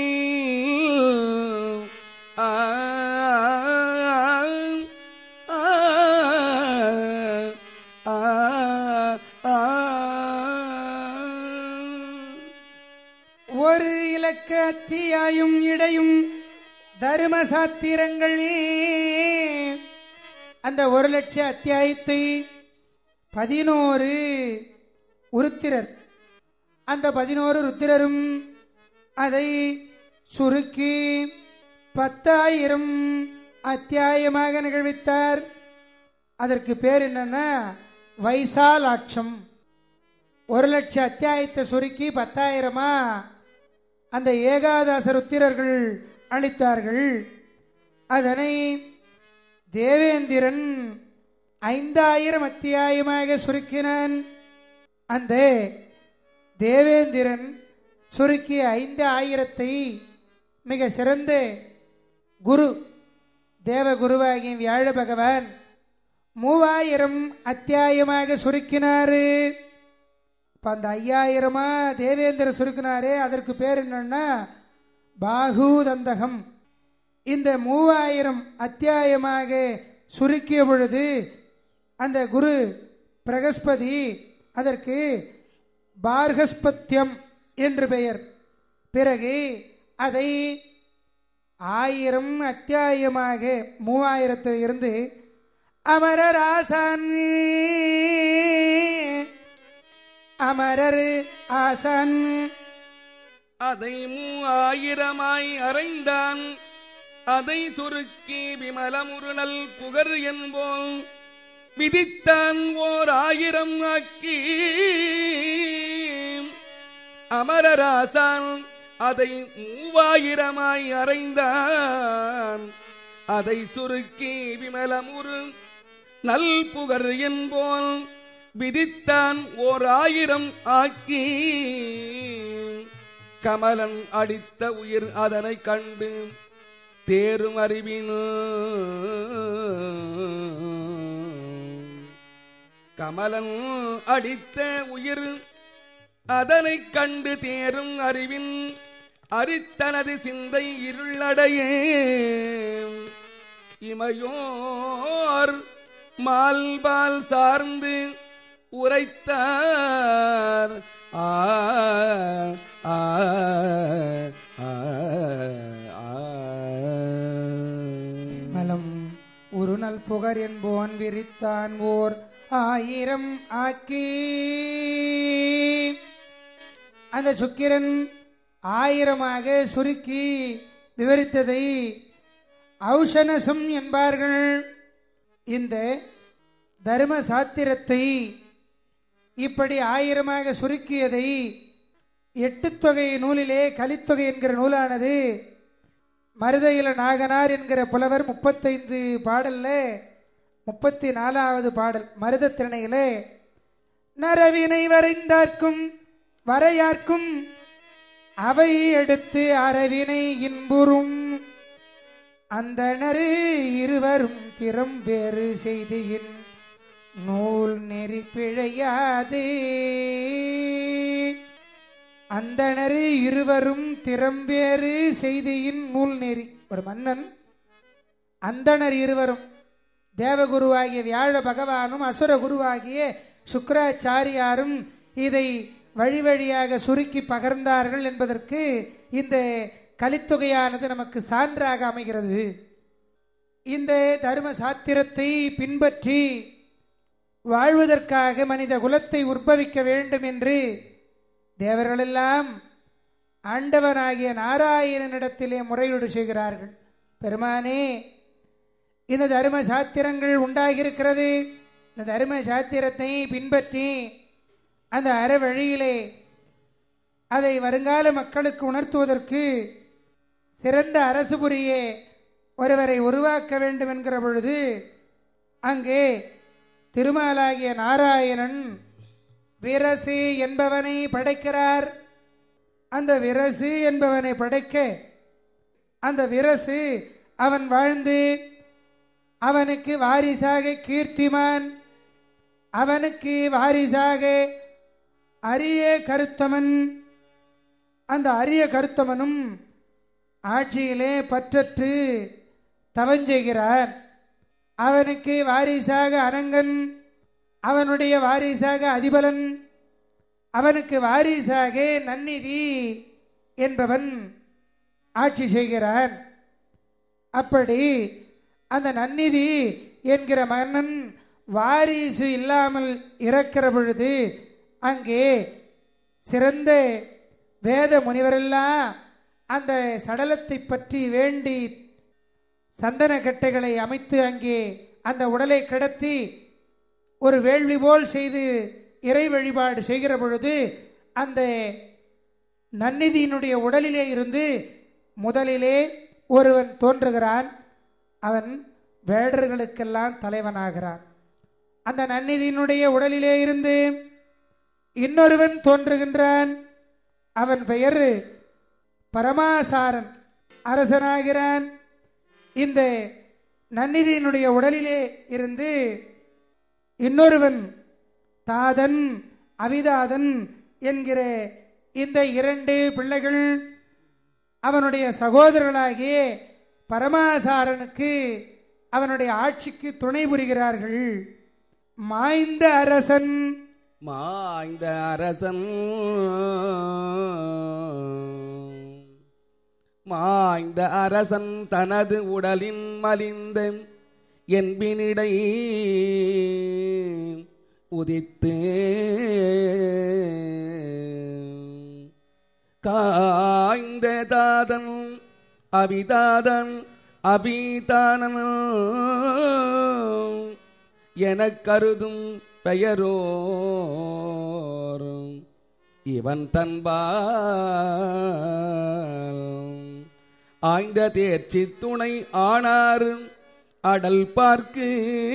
ஆ ஆ, ஆ, ஆ, ஆ. ஒரு இலக்க அத்தியாயும் இடையும் தர்ம சாத்திரங்கள் அந்த ஒரு லட்ச அத்தியாயத்தை பதினோரு உருத்திரர் அந்த பதினோரு ருத்திரரும் அதை சுருக்கி பத்தாயிரம் அத்தியாயமாக நிகழ்வித்தார் அதற்கு பேர் என்னன்னா வைசாலாட்சம் ஒரு லட்ச அத்தியாயத்தை சுருக்கி பத்தாயிரமா அந்த ஏகாதச ருத்திரர்கள் அளித்தார்கள் அதனை தேவேந்திரன் ஐந்தாயிரம் அத்தியாயமாக சுருக்கினான் அந்த தேவேந்திரன் சுருக்கிய ஐந்து ஆயிரத்தை மிக சிறந்த குரு தேவகுருவாகிய வியாழ பகவான் மூவாயிரம் அத்தியாயமாக சுருக்கினாரு இப்போ அந்த ஐயாயிரமா தேவேந்திர சுருக்கினாரே அதற்கு பேர் என்னன்னா பாகூதந்தகம் இந்த மூவாயிரம் அத்தியாயமாக சுருக்கிய பொழுது அந்த குரு பிரகஸ்பதி அதற்கு பார்கஸ்பத்தியம் என்று பெயர் பிறகு அதை ஆயிரம் அத்தியாயமாக மூவாயிரத்தில் இருந்து அமரர் ஆசான் அமரர் ஆசான் அதை மூவாயிரமாய் அறைந்தான் அதை சுருக்கி விமலமுருணல் புகர் என்போம் விதித்தான் ஓர் ஆயிரம் ஆக்கி அமரராசான் அதை மூவாயிரமாய் அறைந்தான் அதை சுருக்கி விமலமுரு நல் புகர் என்போன் விதித்தான் ஓர் ஆயிரம் ஆக்கி கமலன் அடித்த உயிர் அதனை கண்டு தேரும் அறிவினு கமலன் அடித்த உயிர் அதனைக் கண்டு தேரும் அறிவின் அரித்தனது சிந்தை இருளடையே இமையோர் மால்பால் சார்ந்து உரைத்தார் ஆ ஆ ஆ, ஆ. மலம் ஒரு நல் புகர் என்போன் விரித்தான் ஓர் ஆயிரம் ஆக்கி அந்த சுக்கிரன் ஆயிரமாக சுருக்கி விவரித்ததை ஔஷனசம் என்பார்கள் இந்த தர்ம சாத்திரத்தை இப்படி ஆயிரமாக சுருக்கியதை எட்டுத்தொகை நூலிலே கலித்தொகை என்கிற நூலானது மருதையில நாகனார் என்கிற புலவர் முப்பத்தைந்து பாடல்ல முப்பத்தி நாலாவது பாடல் மருத திறனையிலே நரவினை வரைந்தார்க்கும் வரையார்க்கும் அவை எடுத்து அரவினை இன்புறும் அந்தணரு இருவரும் திறம் வேறு செய்தியின் நூல் நெறி பிழையாது அந்தணரு இருவரும் திறம் வேறு செய்தியின் நூல் நெறி ஒரு மன்னன் அந்தணர் இருவரும் தேவகுருவாகிய வியாழ பகவானும் அசுர குருவாகிய சுக்கராச்சாரியாரும் இதை வழி வழியாக சுருக்கி பகர்ந்தார்கள் என்பதற்கு இந்த கலித்தொகையானது நமக்கு சான்றாக அமைகிறது இந்த தர்ம சாத்திரத்தை பின்பற்றி வாழ்வதற்காக மனித குலத்தை உற்பவிக்க வேண்டும் என்று தேவர்களெல்லாம் ஆண்டவனாகிய நாராயணனிடத்திலே முறையீடு செய்கிறார்கள் பெருமானே இந்த தர்ம சாத்திரங்கள் உண்டாகியிருக்கிறது இந்த தர்ம சாத்திரத்தை பின்பற்றி அந்த அற வழியிலே அதை வருங்கால மக்களுக்கு உணர்த்துவதற்கு சிறந்த அரசு புரிய ஒருவரை உருவாக்க வேண்டும் என்கிற பொழுது அங்கே திருமாலாகிய நாராயணன் விரசு என்பவனை படைக்கிறார் அந்த விரசு என்பவனை படைக்க அந்த விரசு அவன் வாழ்ந்து அவனுக்கு வாரிசாக கீர்த்திமான் அவனுக்கு வாரிசாக அரிய கருத்தமன் அந்த அரிய கருத்தமனும் ஆட்சியிலே பற்றற்று தவஞ்செய்கிறான் அவனுக்கு வாரிசாக அனங்கன் அவனுடைய வாரிசாக அதிபலன் அவனுக்கு வாரிசாக நன்னிதி என்பவன் ஆட்சி செய்கிறான் அப்படி அந்த நன்னிதி என்கிற மன்னன் வாரிசு இல்லாமல் இறக்கிற பொழுது அங்கே சிறந்த வேத முனிவரெல்லாம் அந்த சடலத்தை பற்றி வேண்டி சந்தன கட்டைகளை அமைத்து அங்கே அந்த உடலை கிடத்தி ஒரு வேள்வி போல் செய்து இறை வழிபாடு செய்கிற பொழுது அந்த நன்னிதியினுடைய உடலிலே இருந்து முதலிலே ஒருவன் தோன்றுகிறான் அவன் வேடர்களுக்கெல்லாம் தலைவனாகிறான் அந்த நன்னிதியினுடைய உடலிலே இருந்து இன்னொருவன் தோன்றுகின்றான் அவன் பெயர் பரமாசாரன் அரசனாகிறான் இந்த நன்னிதியினுடைய உடலிலே இருந்து இன்னொருவன் தாதன் அவிதாதன் என்கிற இந்த இரண்டு பிள்ளைகள் அவனுடைய சகோதரர்களாகிய பரமாசாரனுக்கு அவனுடைய ஆட்சிக்கு துணை புரிகிறார்கள் மாய்ந்த அரசன் மாய்ந்த அரசன் மாய்ந்த அரசன் தனது உடலின் மலிந்த என்பினிடை உதித்து காய்ந்த தாதன் அபிதாதன் அபிதானன் எனக் கருதும் பெயரோர் இவன் தன்பால் ஆய்ந்த தேர்ச்சி துணை ஆனார் அடல் பார்க்கு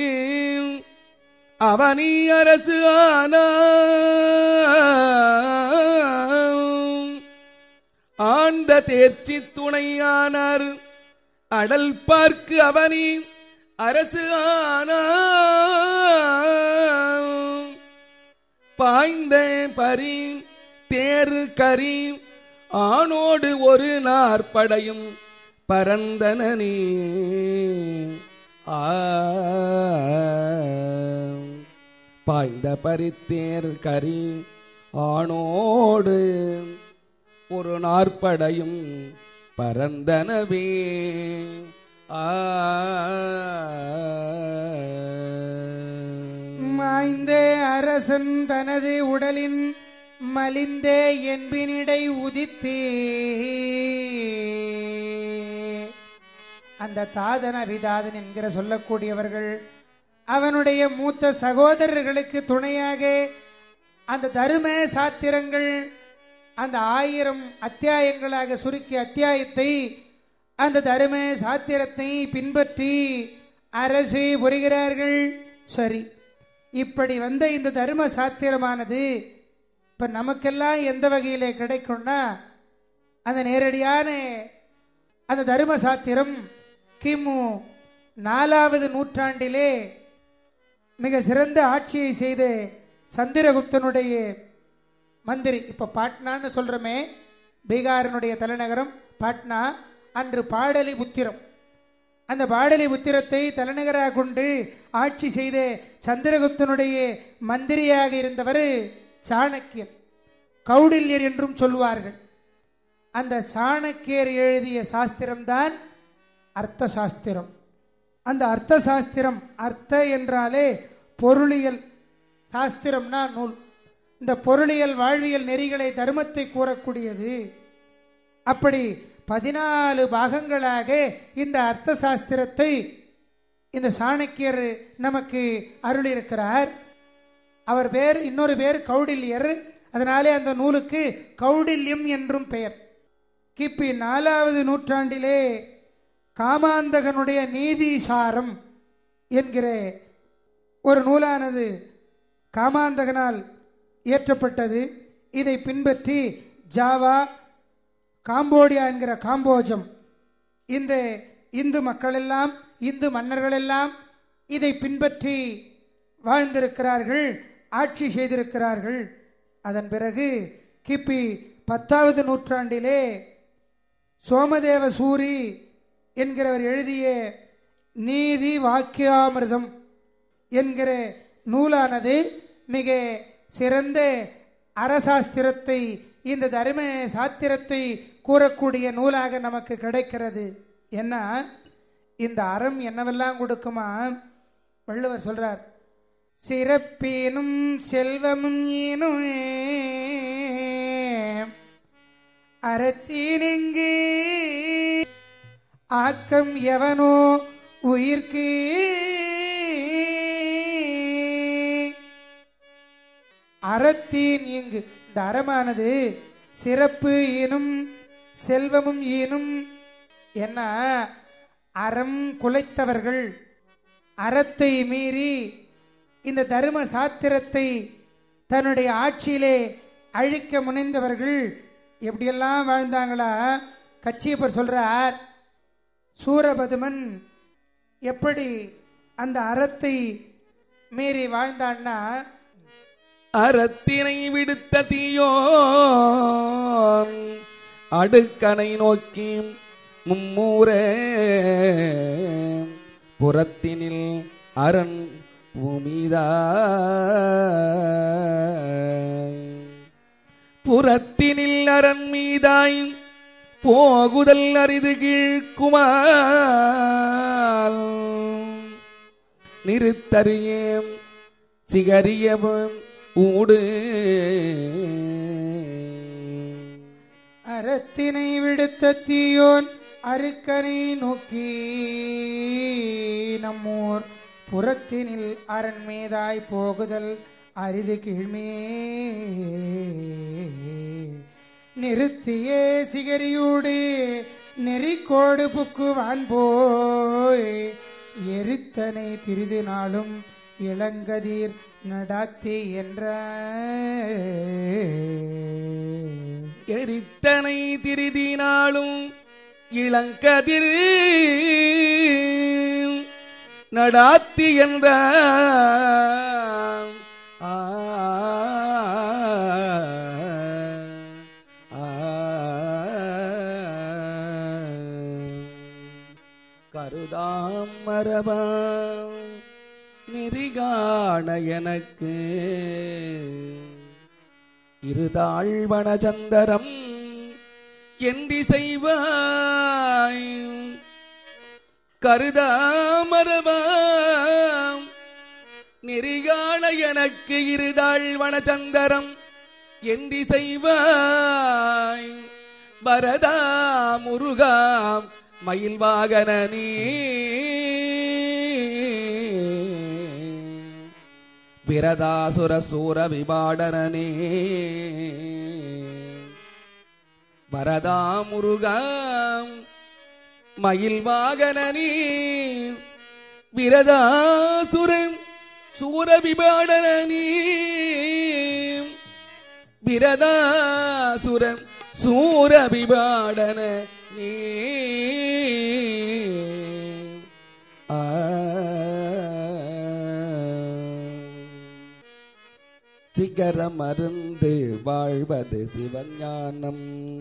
அவனி அரசு ஆனா ஆண்ட தேர்ச்சி துணையானார் அடல் பார்க்கு அவனி அரசு ஆனா பாய்ந்த பரி தேர் கரி ஆணோடு ஒரு நாற்படையும் பரந்தனனே ஆ பாய்ந்த பரித்தேர் கரி ஆணோடு ஒரு நாற்படையும் பரந்தனவே ஆ மாய்ந்த அரசன் தனது உடலின் மலிந்தே என்பினிடை உதித்தே அந்த தாதன் அபிதாதன் என்கிற சொல்லக்கூடியவர்கள் அவனுடைய மூத்த சகோதரர்களுக்கு துணையாக அந்த தரும சாத்திரங்கள் அந்த ஆயிரம் அத்தியாயங்களாக சுருக்கிய அத்தியாயத்தை அந்த தரும சாத்திரத்தை பின்பற்றி அரசு புரிகிறார்கள் சரி இப்படி வந்த இந்த தர்ம சாத்திரமானது இப்ப நமக்கெல்லாம் எந்த வகையிலே கிடைக்கும்னா அந்த நேரடியான அந்த தர்ம சாத்திரம் கிமு நாலாவது நூற்றாண்டிலே மிக சிறந்த ஆட்சியை செய்த சந்திரகுப்தனுடைய மந்திரி இப்ப பாட்னான்னு சொல்றோமே பீகாரினுடைய தலைநகரம் பாட்னா அன்று பாடலி புத்திரம் அந்த பாடலி புத்திரத்தை தலைநகராக கொண்டு ஆட்சி செய்த சந்திரகுப்தனுடைய மந்திரியாக இருந்தவர் சாணக்கியன் கௌடில்யர் என்றும் சொல்வார்கள் அந்த சாணக்கியர் எழுதிய சாஸ்திரம்தான் அர்த்த சாஸ்திரம் அந்த அர்த்த சாஸ்திரம் அர்த்த என்றாலே பொருளியல் சாஸ்திரம்னா நூல் இந்த பொருளியல் வாழ்வியல் நெறிகளை தர்மத்தை கூறக்கூடியது அப்படி பதினாலு பாகங்களாக இந்த அர்த்த சாஸ்திரத்தை இந்த சாணக்கியர் நமக்கு அருளியிருக்கிறார் அவர் பேர் இன்னொரு பேர் கௌடில்யர் அதனாலே அந்த நூலுக்கு கௌடில்யம் என்றும் பெயர் கிபி நாலாவது நூற்றாண்டிலே காமாந்தகனுடைய நீதி சாரம் என்கிற ஒரு நூலானது காமாந்தகனால் இயற்றப்பட்டது இதை பின்பற்றி ஜாவா காம்போடியா என்கிற காம்போஜம் இந்த இந்து மக்களெல்லாம் இந்து மன்னர்களெல்லாம் இதை பின்பற்றி வாழ்ந்திருக்கிறார்கள் ஆட்சி செய்திருக்கிறார்கள் அதன் பிறகு கிபி பத்தாவது நூற்றாண்டிலே சோமதேவ சூரி என்கிறவர் எழுதிய நீதி வாக்கியாமிர்தம் என்கிற நூலானது மிக சிறந்த அரசாஸ்திரத்தை இந்த தர்ம சாத்திரத்தை கூறக்கூடிய நூலாக நமக்கு கிடைக்கிறது என்ன இந்த அறம் என்னவெல்லாம் கொடுக்குமா வள்ளுவர் சொல்றார் சிறப்பேனும் செல்வமும் ஏனும் அறத்தீனெங்கு ஆக்கம் எவனோ உயிர்க்கு அறத்தீன் இங்கு இந்த அறமானது சிறப்பு ஈனும் செல்வமும் ஈனும் என்ன அறம் குலைத்தவர்கள் அறத்தை மீறி இந்த தர்ம சாத்திரத்தை தன்னுடைய ஆட்சியிலே அழிக்க முனைந்தவர்கள் எப்படியெல்லாம் வாழ்ந்தாங்களா கச்சியப்பர் சொல்றார் சூரபதுமன் எப்படி அந்த அறத்தை மீறி வாழ்ந்தான்னா அறத்தினை விடுத்த தீயோன் அடுக்கனை நோக்கி மும்மூர புறத்தினில் அரண் பூமிதா புறத்தினில் அரண் மீதாய் போகுதல் அரிது கீழ்க்குமால் நிறுத்தறியேம் சிகரியவும் ஊடு அறத்தினை விடுத்த தீயோன் அருக்கனை நோக்கி நம்மூர் புறத்தினில் அரண்மேதாய் போகுதல் அரிது கீழ்மே நிறுத்தியே சிகரியோடு நெறிக்கோடு புக்குவான் போய் எரித்தனை திரிது நாளும் இளங்கதிர் நடாத்தி என்ற எரித்தனை திருதினாலும் இளங்கதிர் நடாத்தி என்ற ஆ, ஆ, கருதாம் மரபாம் நெறிகாண எனக்கு இருதாழ்வன சந்தரம் என்றி செய்வாய் கருதாமரபாம் நெறிகாண எனக்கு இருதாழ்வன சந்தரம் என்றி செய்வாய் பரதா முருகாம் மயில் வாகனனே விரதாசுர சூர விபாடனனே வரதா முருகாம் மயில் வாகனனே விரதாசுரன் சூர விபாடனனே விரதாசுரம் சூர விபாடன நீ ஆ சிகரம் அருந்து வாழ்வது சிவஞானம்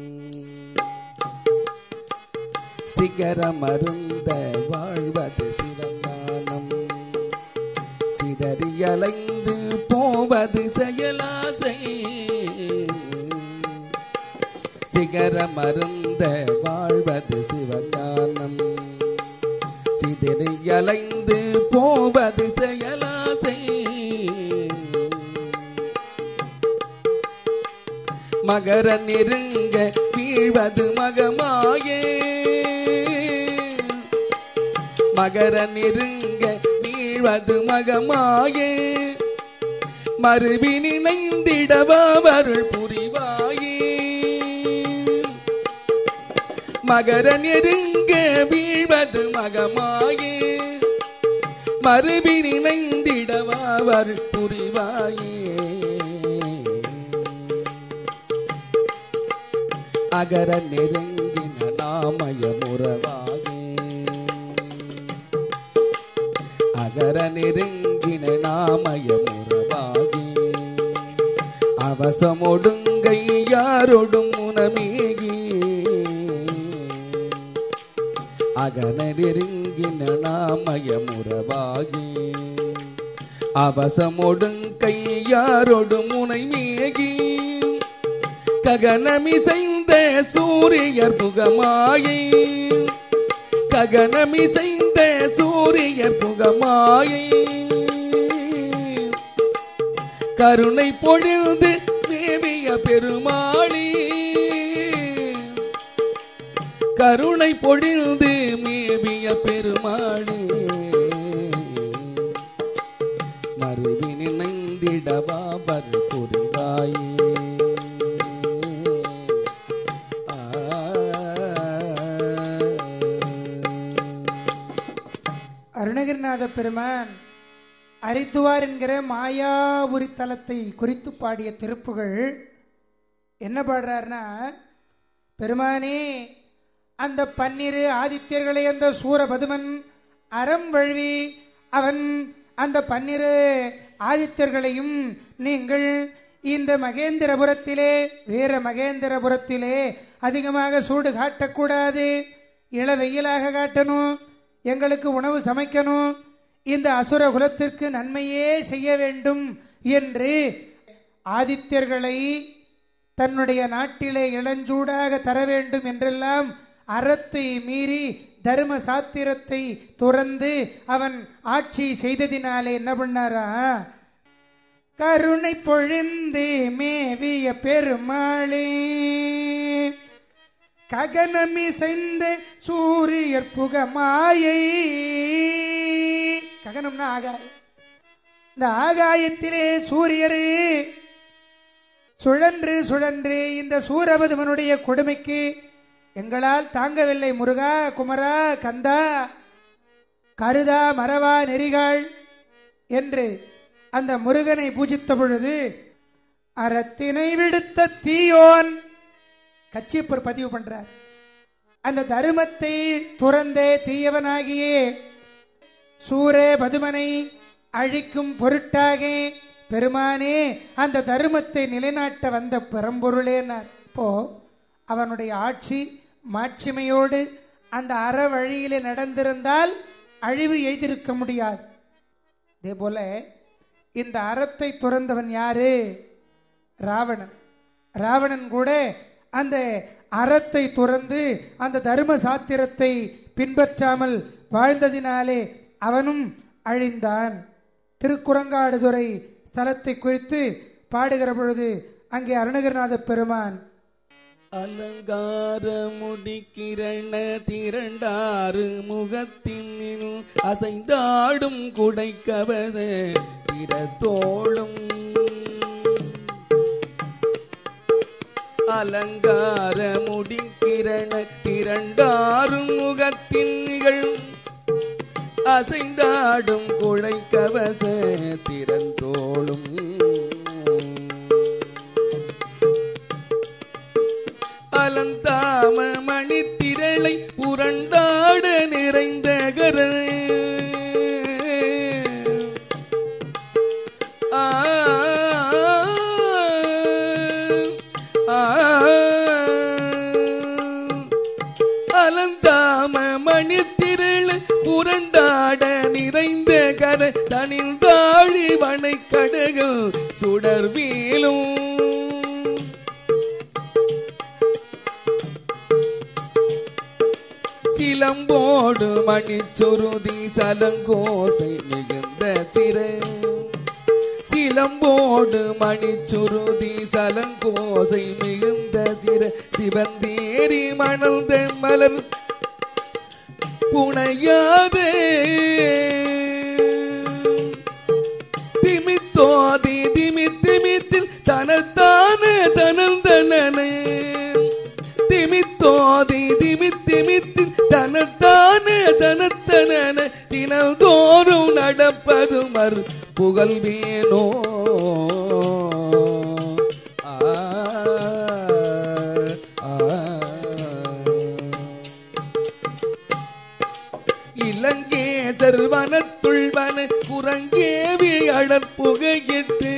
சிகரம் அருந்த வாழ்வது சிவஞானம் சிதறியலைந்து போவது செயலாசை சிகரம் அருந்த வாழ்வது சிவஞானம் சிதறியலைந்து போவது செயலாசை மகர நெருங்க வீழ்வது மகமாயே மகர நெருங்க வீழ்வது மகமாயே மறுவி நினைந்திடவாவருள் புரிவாயே மகர நெருங்க வீழ்வது மகமாயே மறுவி நினைந்திடவாவருள் புரிவாயே அகர நெருங்கின நாமயமுறவாயே அகர நெருங்கின நாமயமுறவாகி அவசமொடுங்கை யாரொடும் முனமேகி அகர நெருங்கின நாமயமுறவாகி அவசமொடுங்கை யாரொடும் முனைமேகி ககனமிசைந்த சூரியர் முகமாயை ககனமிசைந்த சூரியர் முகமாயை கருணை பொழிந்து மேவிய பெருமாளி கருணை பொழிந்து மேவிய பெருமாளி மறுவி நினைந்திடவா வர் புரிவாயே அருணகிரிநாத பெருமான் அரித்துவார் என்கிற மாயாபுரி தலத்தை குறித்து பாடிய திருப்புகள் என்ன பாடுறாருன்னா பெருமானே அந்த பன்னிரு ஆதித்யர்களை அந்த சூரபதுமன் அறம் வழுவி அவன் அந்த பன்னிரு ஆதித்யர்களையும் நீங்கள் இந்த மகேந்திரபுரத்திலே வீர மகேந்திரபுரத்திலே அதிகமாக சூடு காட்டக்கூடாது இள வெயிலாக காட்டணும் எங்களுக்கு உணவு சமைக்கணும் இந்த அசுர குலத்திற்கு நன்மையே செய்ய வேண்டும் என்று ஆதித்யர்களை தன்னுடைய நாட்டிலே இளஞ்சூடாக தர வேண்டும் என்றெல்லாம் அறத்தை மீறி தர்ம சாத்திரத்தை துறந்து அவன் ஆட்சி செய்ததினாலே என்ன பண்ணாரா கருணை பொழிந்து மேவிய பெருமாளே ககனமிசைந்த சூரியர் புகமாயை ககனம்னா ஆகாயம் இந்த ஆகாயத்திலே சூரியரு சுழன்று சுழன்று இந்த சூரபதுமனுடைய கொடுமைக்கு எங்களால் தாங்கவில்லை முருகா குமரா கந்தா கருதா மரவா நெறிகாள் என்று அந்த முருகனை பூஜித்த பொழுது அறத்தினை விடுத்த தீயோன் கச்சியப்பர் பதிவு பண்றார் அந்த தருமத்தை துறந்தே தீயவனாகியே சூரே பதுமனை அழிக்கும் பொருட்டாக பெருமானே அந்த தருமத்தை நிலைநாட்ட வந்த பெரம்பொருளேனார் இப்போ அவனுடைய ஆட்சி மாட்சிமையோடு அந்த அற வழியிலே நடந்திருந்தால் அழிவு எய்திருக்க முடியாது இதே போல இந்த அறத்தை துறந்தவன் யாரு ராவணன் ராவணன் கூட அந்த அறத்தை துறந்து அந்த தர்ம சாத்திரத்தை பின்பற்றாமல் வாழ்ந்ததினாலே அவனும் அழிந்தான் திருக்குறங்காடுதுறை ஸ்தலத்தை குறித்து பாடுகிற பொழுது அங்கே அருணகிரிநாத பெருமான் அலங்கார முடிக்கிரண திரண்டாறு முகத்தின் அசைந்தாடும் குடைக்கவத திறத்தோளும் அலங்கார முடிக்கிரண திரண்டாறும் முகத்தின் நிகழ் அசைந்தாடும் குழைக்கவச திறந்தோளும் அலந்தாம மணித்திரளை புரண்டாட நிறைந்த கர ஆ ஆ அலந்தாம மணித்திரள் புரண்டாட நிறைந்த கர தனிந்தாழி வனை கடகு சுடர் வீலும் சிலம்போடு மணிச்சுருதி சலங்கோசை மிகுந்த சிற சிலம்போடு மணிச்சுருதி சலங்கோசை மிகுந்த சிற சிவந்தேரி மணந்த மலர் புனையாதே திமித்தோதி திமி திமித்தில் தனத்தான தனந்தனனே திமித்தோதி திமி திமித்தில் தனத்தான தனத்தனன தினந்தோறும் நடப்பது மறு புகழ்வேனோ ஆ ஆ இலங்கேதர் வனத்துள்வன குரங்கேவி அடற்புகையிட்டு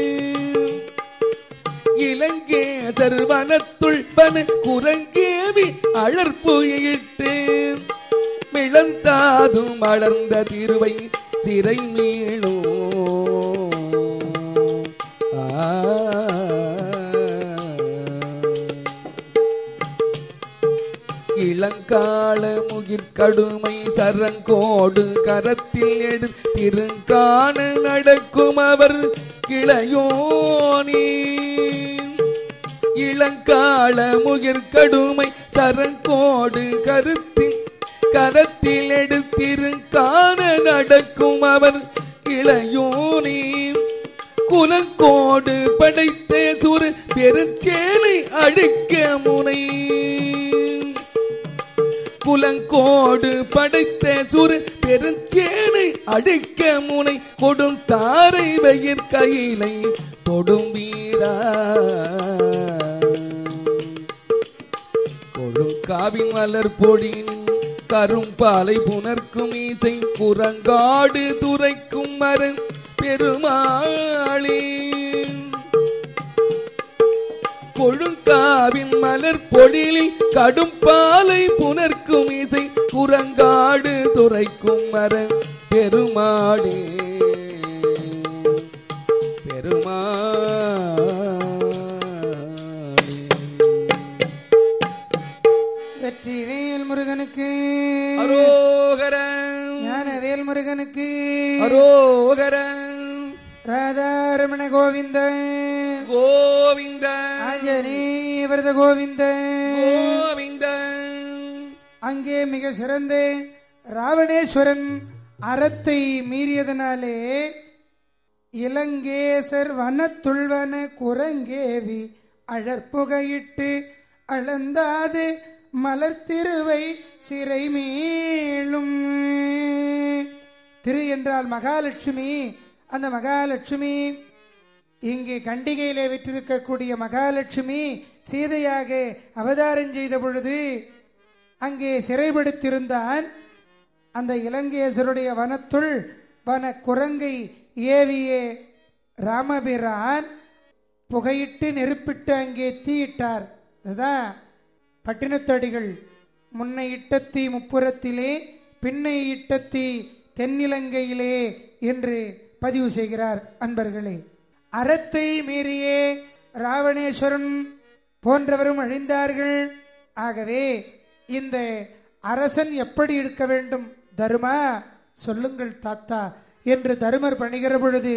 இலங்கேதர் வனத்துள்வன குரங்கேவி அழற்புகையிட்டு மிளந்தாதும் மலர்ந்த திருவை சிறை மீளோ இளங்கால முகிற்கடுமை சரங்கோடு கரத்தில் எடு திருங்கான நடக்கும் அவர் கிளையோனி இளங்கால முகிற்கடுமை சரங்கோடு கருத்தில் கரத்தில் எடுத்திருக்கான நடக்கும் அவர் இளையோனி குலங்கோடு படைத்த சுரு பெருக்கேனை அழிக்க முனை குலங்கோடு படைத்த சுரு பெருக்கேனை அழிக்க முனை கொடும் தாரை வயிற் கையிலை தொடும் வீரா கொழுங்காவின் மலர் பொழின் கரும்பாலை புனர்க்கும் இசை குரங்காடு துரைக்கும் மரன் பெருமாளே கொழுங்காவின் மலர் பொழிலில் கடும் பாலை புனர்க்கும் இசை குரங்காடு துரைக்கும் மரன் பெருமாடே பெருமாளே வெற்றி வேல் முருகனுக்கு அரோகரம் ஞான வேல் முருகனுக்கு அரோகரம் ராதாரமண கோவிந்த கோவிந்த ஆஞ்சநேய வரத கோவிந்த கோவிந்த அங்கே மிக சிறந்த ராவணேஸ்வரன் அறத்தை மீறியதனாலே இளங்கேசர் வனத்துள்வன குரங்கேவி அழற்புகையிட்டு அளந்தாது மலர்த்திருவை சிறை மீளும் திரு என்றால் மகாலட்சுமி அந்த மகாலட்சுமி இங்கே கண்டிகையிலே விற்றிருக்கக்கூடிய மகாலட்சுமி சீதையாக அவதாரம் செய்த பொழுது அங்கே சிறைப்படுத்தியிருந்தான் அந்த இலங்கேசருடைய வனத்துள் வன குரங்கை ஏவிய ராமபிரான் புகையிட்டு நெருப்பிட்டு அங்கே தீயிட்டார் அதுதான் பட்டினத்தடிகள் முன்னை இட்ட தீ முப்புறத்திலே பின்னை இட்ட தீ தென்னிலங்கையிலே என்று பதிவு செய்கிறார் அன்பர்களே அறத்தை மீறியே ராவணேஸ்வரன் போன்றவரும் அழிந்தார்கள் ஆகவே இந்த அரசன் எப்படி இருக்க வேண்டும் தருமா சொல்லுங்கள் தாத்தா என்று தருமர் பணிகிற பொழுது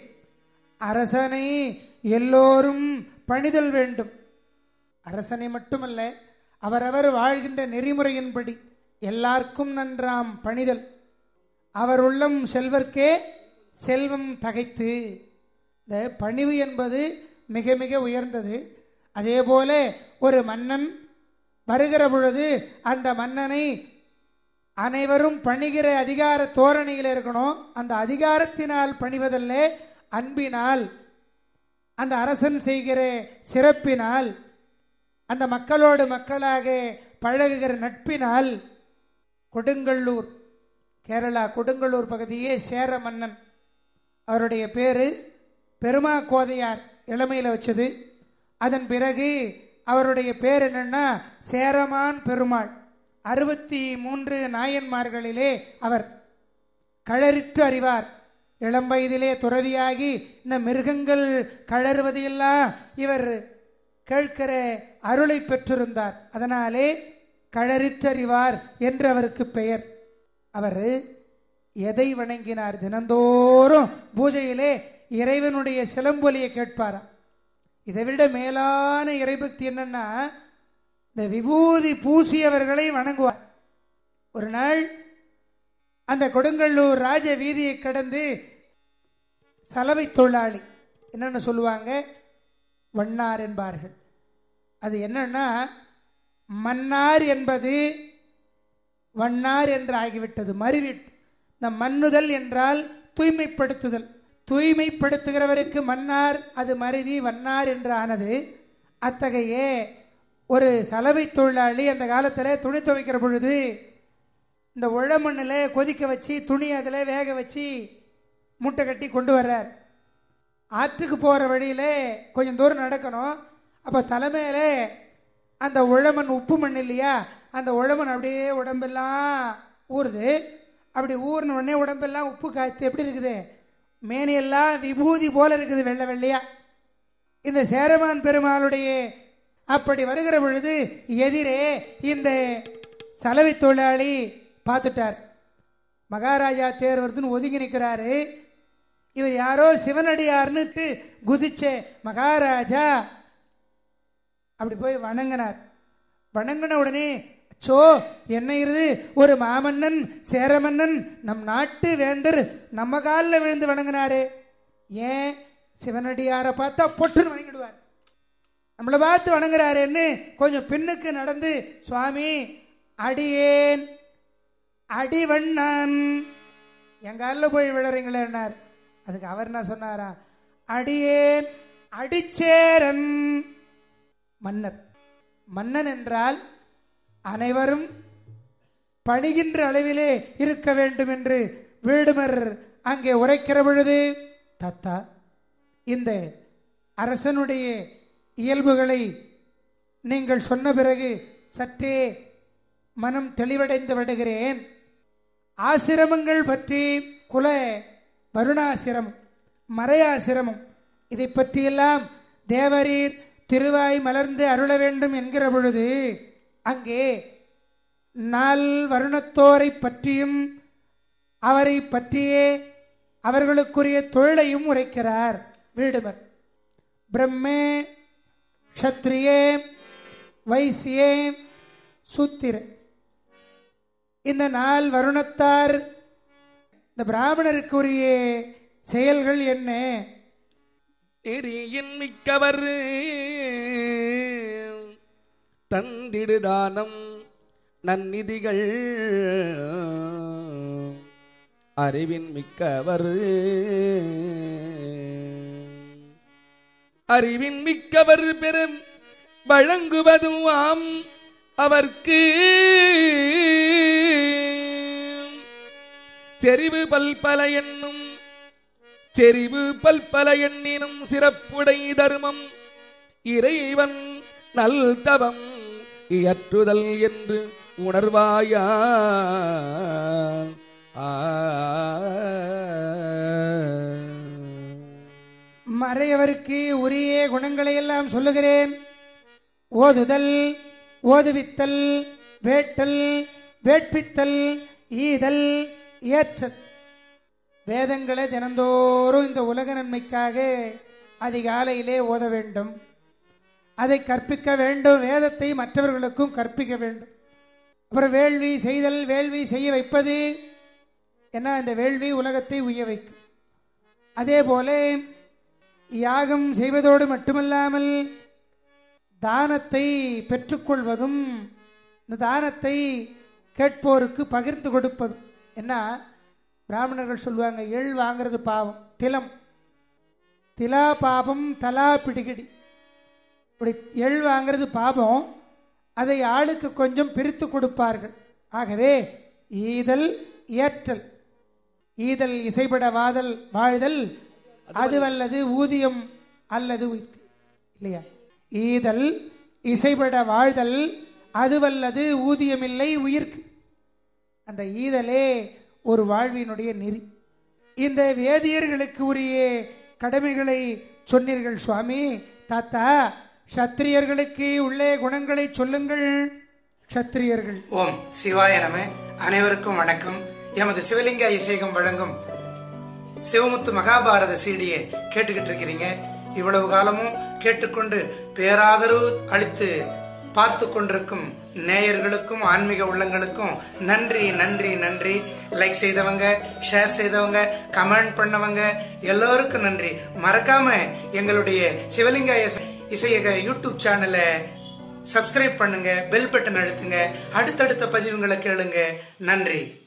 அரசனை எல்லோரும் பணிதல் வேண்டும் அரசனை மட்டுமல்ல அவரவர் வாழ்கின்ற நெறிமுறையின்படி எல்லாருக்கும் நன்றாம் பணிதல் அவர் உள்ளம் செல்வர்க்கே செல்வம் தகைத்து இந்த பணிவு என்பது மிக மிக உயர்ந்தது அதே போல ஒரு மன்னன் வருகிற பொழுது அந்த மன்னனை அனைவரும் பணிகிற அதிகார தோரணையில் இருக்கணும் அந்த அதிகாரத்தினால் பணிவதல்ல அன்பினால் அந்த அரசன் செய்கிற சிறப்பினால் அந்த மக்களோடு மக்களாக பழகுகிற நட்பினால் கொடுங்கல்லூர் கேரளா கொடுங்கல்லூர் பகுதியே சேர மன்னன் அவருடைய பேரு பெருமா கோதையார் இளமையில் வச்சது அதன் பிறகு அவருடைய பேர் என்னன்னா சேரமான் பெருமாள் அறுபத்தி மூன்று நாயன்மார்களிலே அவர் கழறிற்று அறிவார் இளம் வயதிலே துறவியாகி இந்த மிருகங்கள் கழறுவதையெல்லாம் இவர் கேட்கிற அருளை பெற்றிருந்தார் அதனாலே கழறிற்றறிவார் என்று அவருக்கு பெயர் அவர் எதை வணங்கினார் தினந்தோறும் பூஜையிலே இறைவனுடைய சிலம்பொலியை கேட்பாராம் இதை விட மேலான இறைபக்தி என்னன்னா இந்த விபூதி பூசியவர்களை வணங்குவார் ஒரு நாள் அந்த கொடுங்கல்லூர் ராஜ வீதியை கடந்து சலவை தொழிலாளி என்னன்னு சொல்லுவாங்க வண்ணார் என்பார்கள் அது என்னன்னா மன்னார் என்பது வண்ணார் என்று ஆகிவிட்டது மறிவிட்டு இந்த மன்னுதல் என்றால் தூய்மைப்படுத்துதல் தூய்மைப்படுத்துகிறவருக்கு மன்னார் அது மருவி வண்ணார் என்று ஆனது அத்தகைய ஒரு சலவை தொழிலாளி அந்த காலத்தில் துணி துவைக்கிற பொழுது இந்த உழமண்ணில் கொதிக்க வச்சு துணி அதில் வேக வச்சு மூட்டை கட்டி கொண்டு வர்றார் ஆற்றுக்கு போகிற வழியில் கொஞ்சம் தூரம் நடக்கணும் அப்போ தலைமையில அந்த உழமண் உப்பு மண் இல்லையா அந்த உழமண் அப்படியே உடம்பெல்லாம் ஊறுது அப்படி ஊறின உடனே உடம்பெல்லாம் உப்பு காய்ச்சி எப்படி இருக்குது மேனியெல்லாம் விபூதி போல இருக்குது வெள்ளை வெள்ளையா இந்த சேரமான் பெருமாளுடைய அப்படி வருகிற பொழுது எதிரே இந்த சலவை தொழிலாளி பார்த்துட்டார் மகாராஜா தேர் வருதுன்னு ஒதுங்கி நிற்கிறாரு இவர் யாரோ சிவனடியார்னுட்டு குதிச்ச மகாராஜா அப்படி போய் வணங்கினார் வணங்கின உடனே சோ என்ன இது ஒரு மாமன்னன் சேரமன்னன் நம் நாட்டு வேந்தர் நம்ம காலில் விழுந்து வணங்கினாரு ஏன் சிவனடியாரை பார்த்தா பொட்டுன்னு வணங்கிடுவார் நம்மளை பார்த்து வணங்குறாருன்னு கொஞ்சம் பின்னுக்கு நடந்து சுவாமி அடியேன் அடிவண்ணான் என் காலில் போய் விழுறீங்களேன்னார் அதுக்கு அவர் என்ன சொன்னாரா அடியேன் அடிச்சேரன் மன்னர் மன்னன் என்றால் அனைவரும் பணிகின்ற அளவிலே இருக்க வேண்டும் என்று வீடுமர் அங்கே உரைக்கிற பொழுது தத்தா இந்த அரசனுடைய இயல்புகளை நீங்கள் சொன்ன பிறகு சற்றே மனம் தெளிவடைந்து விடுகிறேன் ஆசிரமங்கள் பற்றி குல வருணாசிரமம் மறையாசிரமம் இதை பற்றியெல்லாம் தேவரீர் திருவாய் மலர்ந்து அருள வேண்டும் என்கிற பொழுது அங்கே நால் வருணத்தோரை பற்றியும் அவரை பற்றியே அவர்களுக்குரிய தொழிலையும் உரைக்கிறார் வீடுமர் பிரம்மே க்ஷத்ரியே வைசியே சூத்திர இந்த நாள் வருணத்தார் இந்த பிராமணருக்குரிய செயல்கள் என்ன நெறியின் மிக்கவர் தந்திடுதானம் நன்னிதிகள் அறிவின் மிக்கவர் அறிவின் மிக்கவர் பெரும் வழங்குவதும் ஆம் அவர்க்கு செறிவு பல்பல என்னும் செறிவு பல்பல எண்ணினும் சிறப்புடை தர்மம் இறைவன் நல் தவம் இயற்றுதல் என்று உணர்வாயா ஆ. மறையவருக்கு உரிய குணங்களை எல்லாம் சொல்லுகிறேன் ஓதுதல் ஓதுவித்தல் வேட்டல் வேட்பித்தல் ஈதல் ஏற்றல் வேதங்களை தினந்தோறும் இந்த உலக நன்மைக்காக அதிகாலையிலே ஓத வேண்டும் அதை கற்பிக்க வேண்டும் வேதத்தை மற்றவர்களுக்கும் கற்பிக்க வேண்டும் அப்புறம் வேள்வி செய்தல் வேள்வி செய்ய வைப்பது ஏன்னா இந்த வேள்வி உலகத்தை உய்ய வைக்கும் அதே போல யாகம் செய்வதோடு மட்டுமல்லாமல் தானத்தை பெற்றுக்கொள்வதும் இந்த தானத்தை கேட்போருக்கு பகிர்ந்து கொடுப்பதும் என்ன பிராமணர்கள் சொல்லுவாங்க எள் வாங்கிறது பாவம் திலம் திலா பாபம் தலா பிடிகிடி இப்படி எள் வாங்கிறது பாபம் அதை ஆளுக்கு கொஞ்சம் பிரித்து கொடுப்பார்கள் ஆகவே ஈதல் இயற்றல் ஈதல் இசைப்பட வாதல் வாழ்தல் அதுவல்லது ஊதியம் அல்லது உயிர்க்கு இல்லையா ஈதல் இசைப்பட வாழ்தல் அதுவல்லது ஊதியமில்லை உயிர்க்கு அந்த ஈதலே ஒரு வாழ்வினுடைய நெறி இந்த வேதியர்களுக்கு உரிய கடமைகளை சொன்னீர்கள் சுவாமி தாத்தா சத்திரியர்களுக்கு உள்ளே குணங்களை சொல்லுங்கள் சத்திரியர்கள் ஓம் சிவாய நம அனைவருக்கும் வணக்கம் எமது சிவலிங்க அபிஷேகம் வழங்கும் சிவமுத்து மகாபாரத சீடியை கேட்டுக்கிட்டு இருக்கிறீங்க இவ்வளவு காலமும் கேட்டுக்கொண்டு பேராதரவு அளித்து பார்த்து கொண்டிருக்கும் நேயர்களுக்கும் ஆன்மீக உள்ளங்களுக்கும் நன்றி நன்றி நன்றி லைக் செய்தவங்க ஷேர் செய்தவங்க கமெண்ட் பண்ணவங்க எல்லோருக்கும் நன்றி மறக்காம எங்களுடைய சிவலிங்க இசை- இசையக யூடியூப் சேனலை சப்ஸ்கிரைப் பண்ணுங்க பெல் பட்டன் அழுத்துங்க அடுத்தடுத்த பதிவுகளை கேளுங்க நன்றி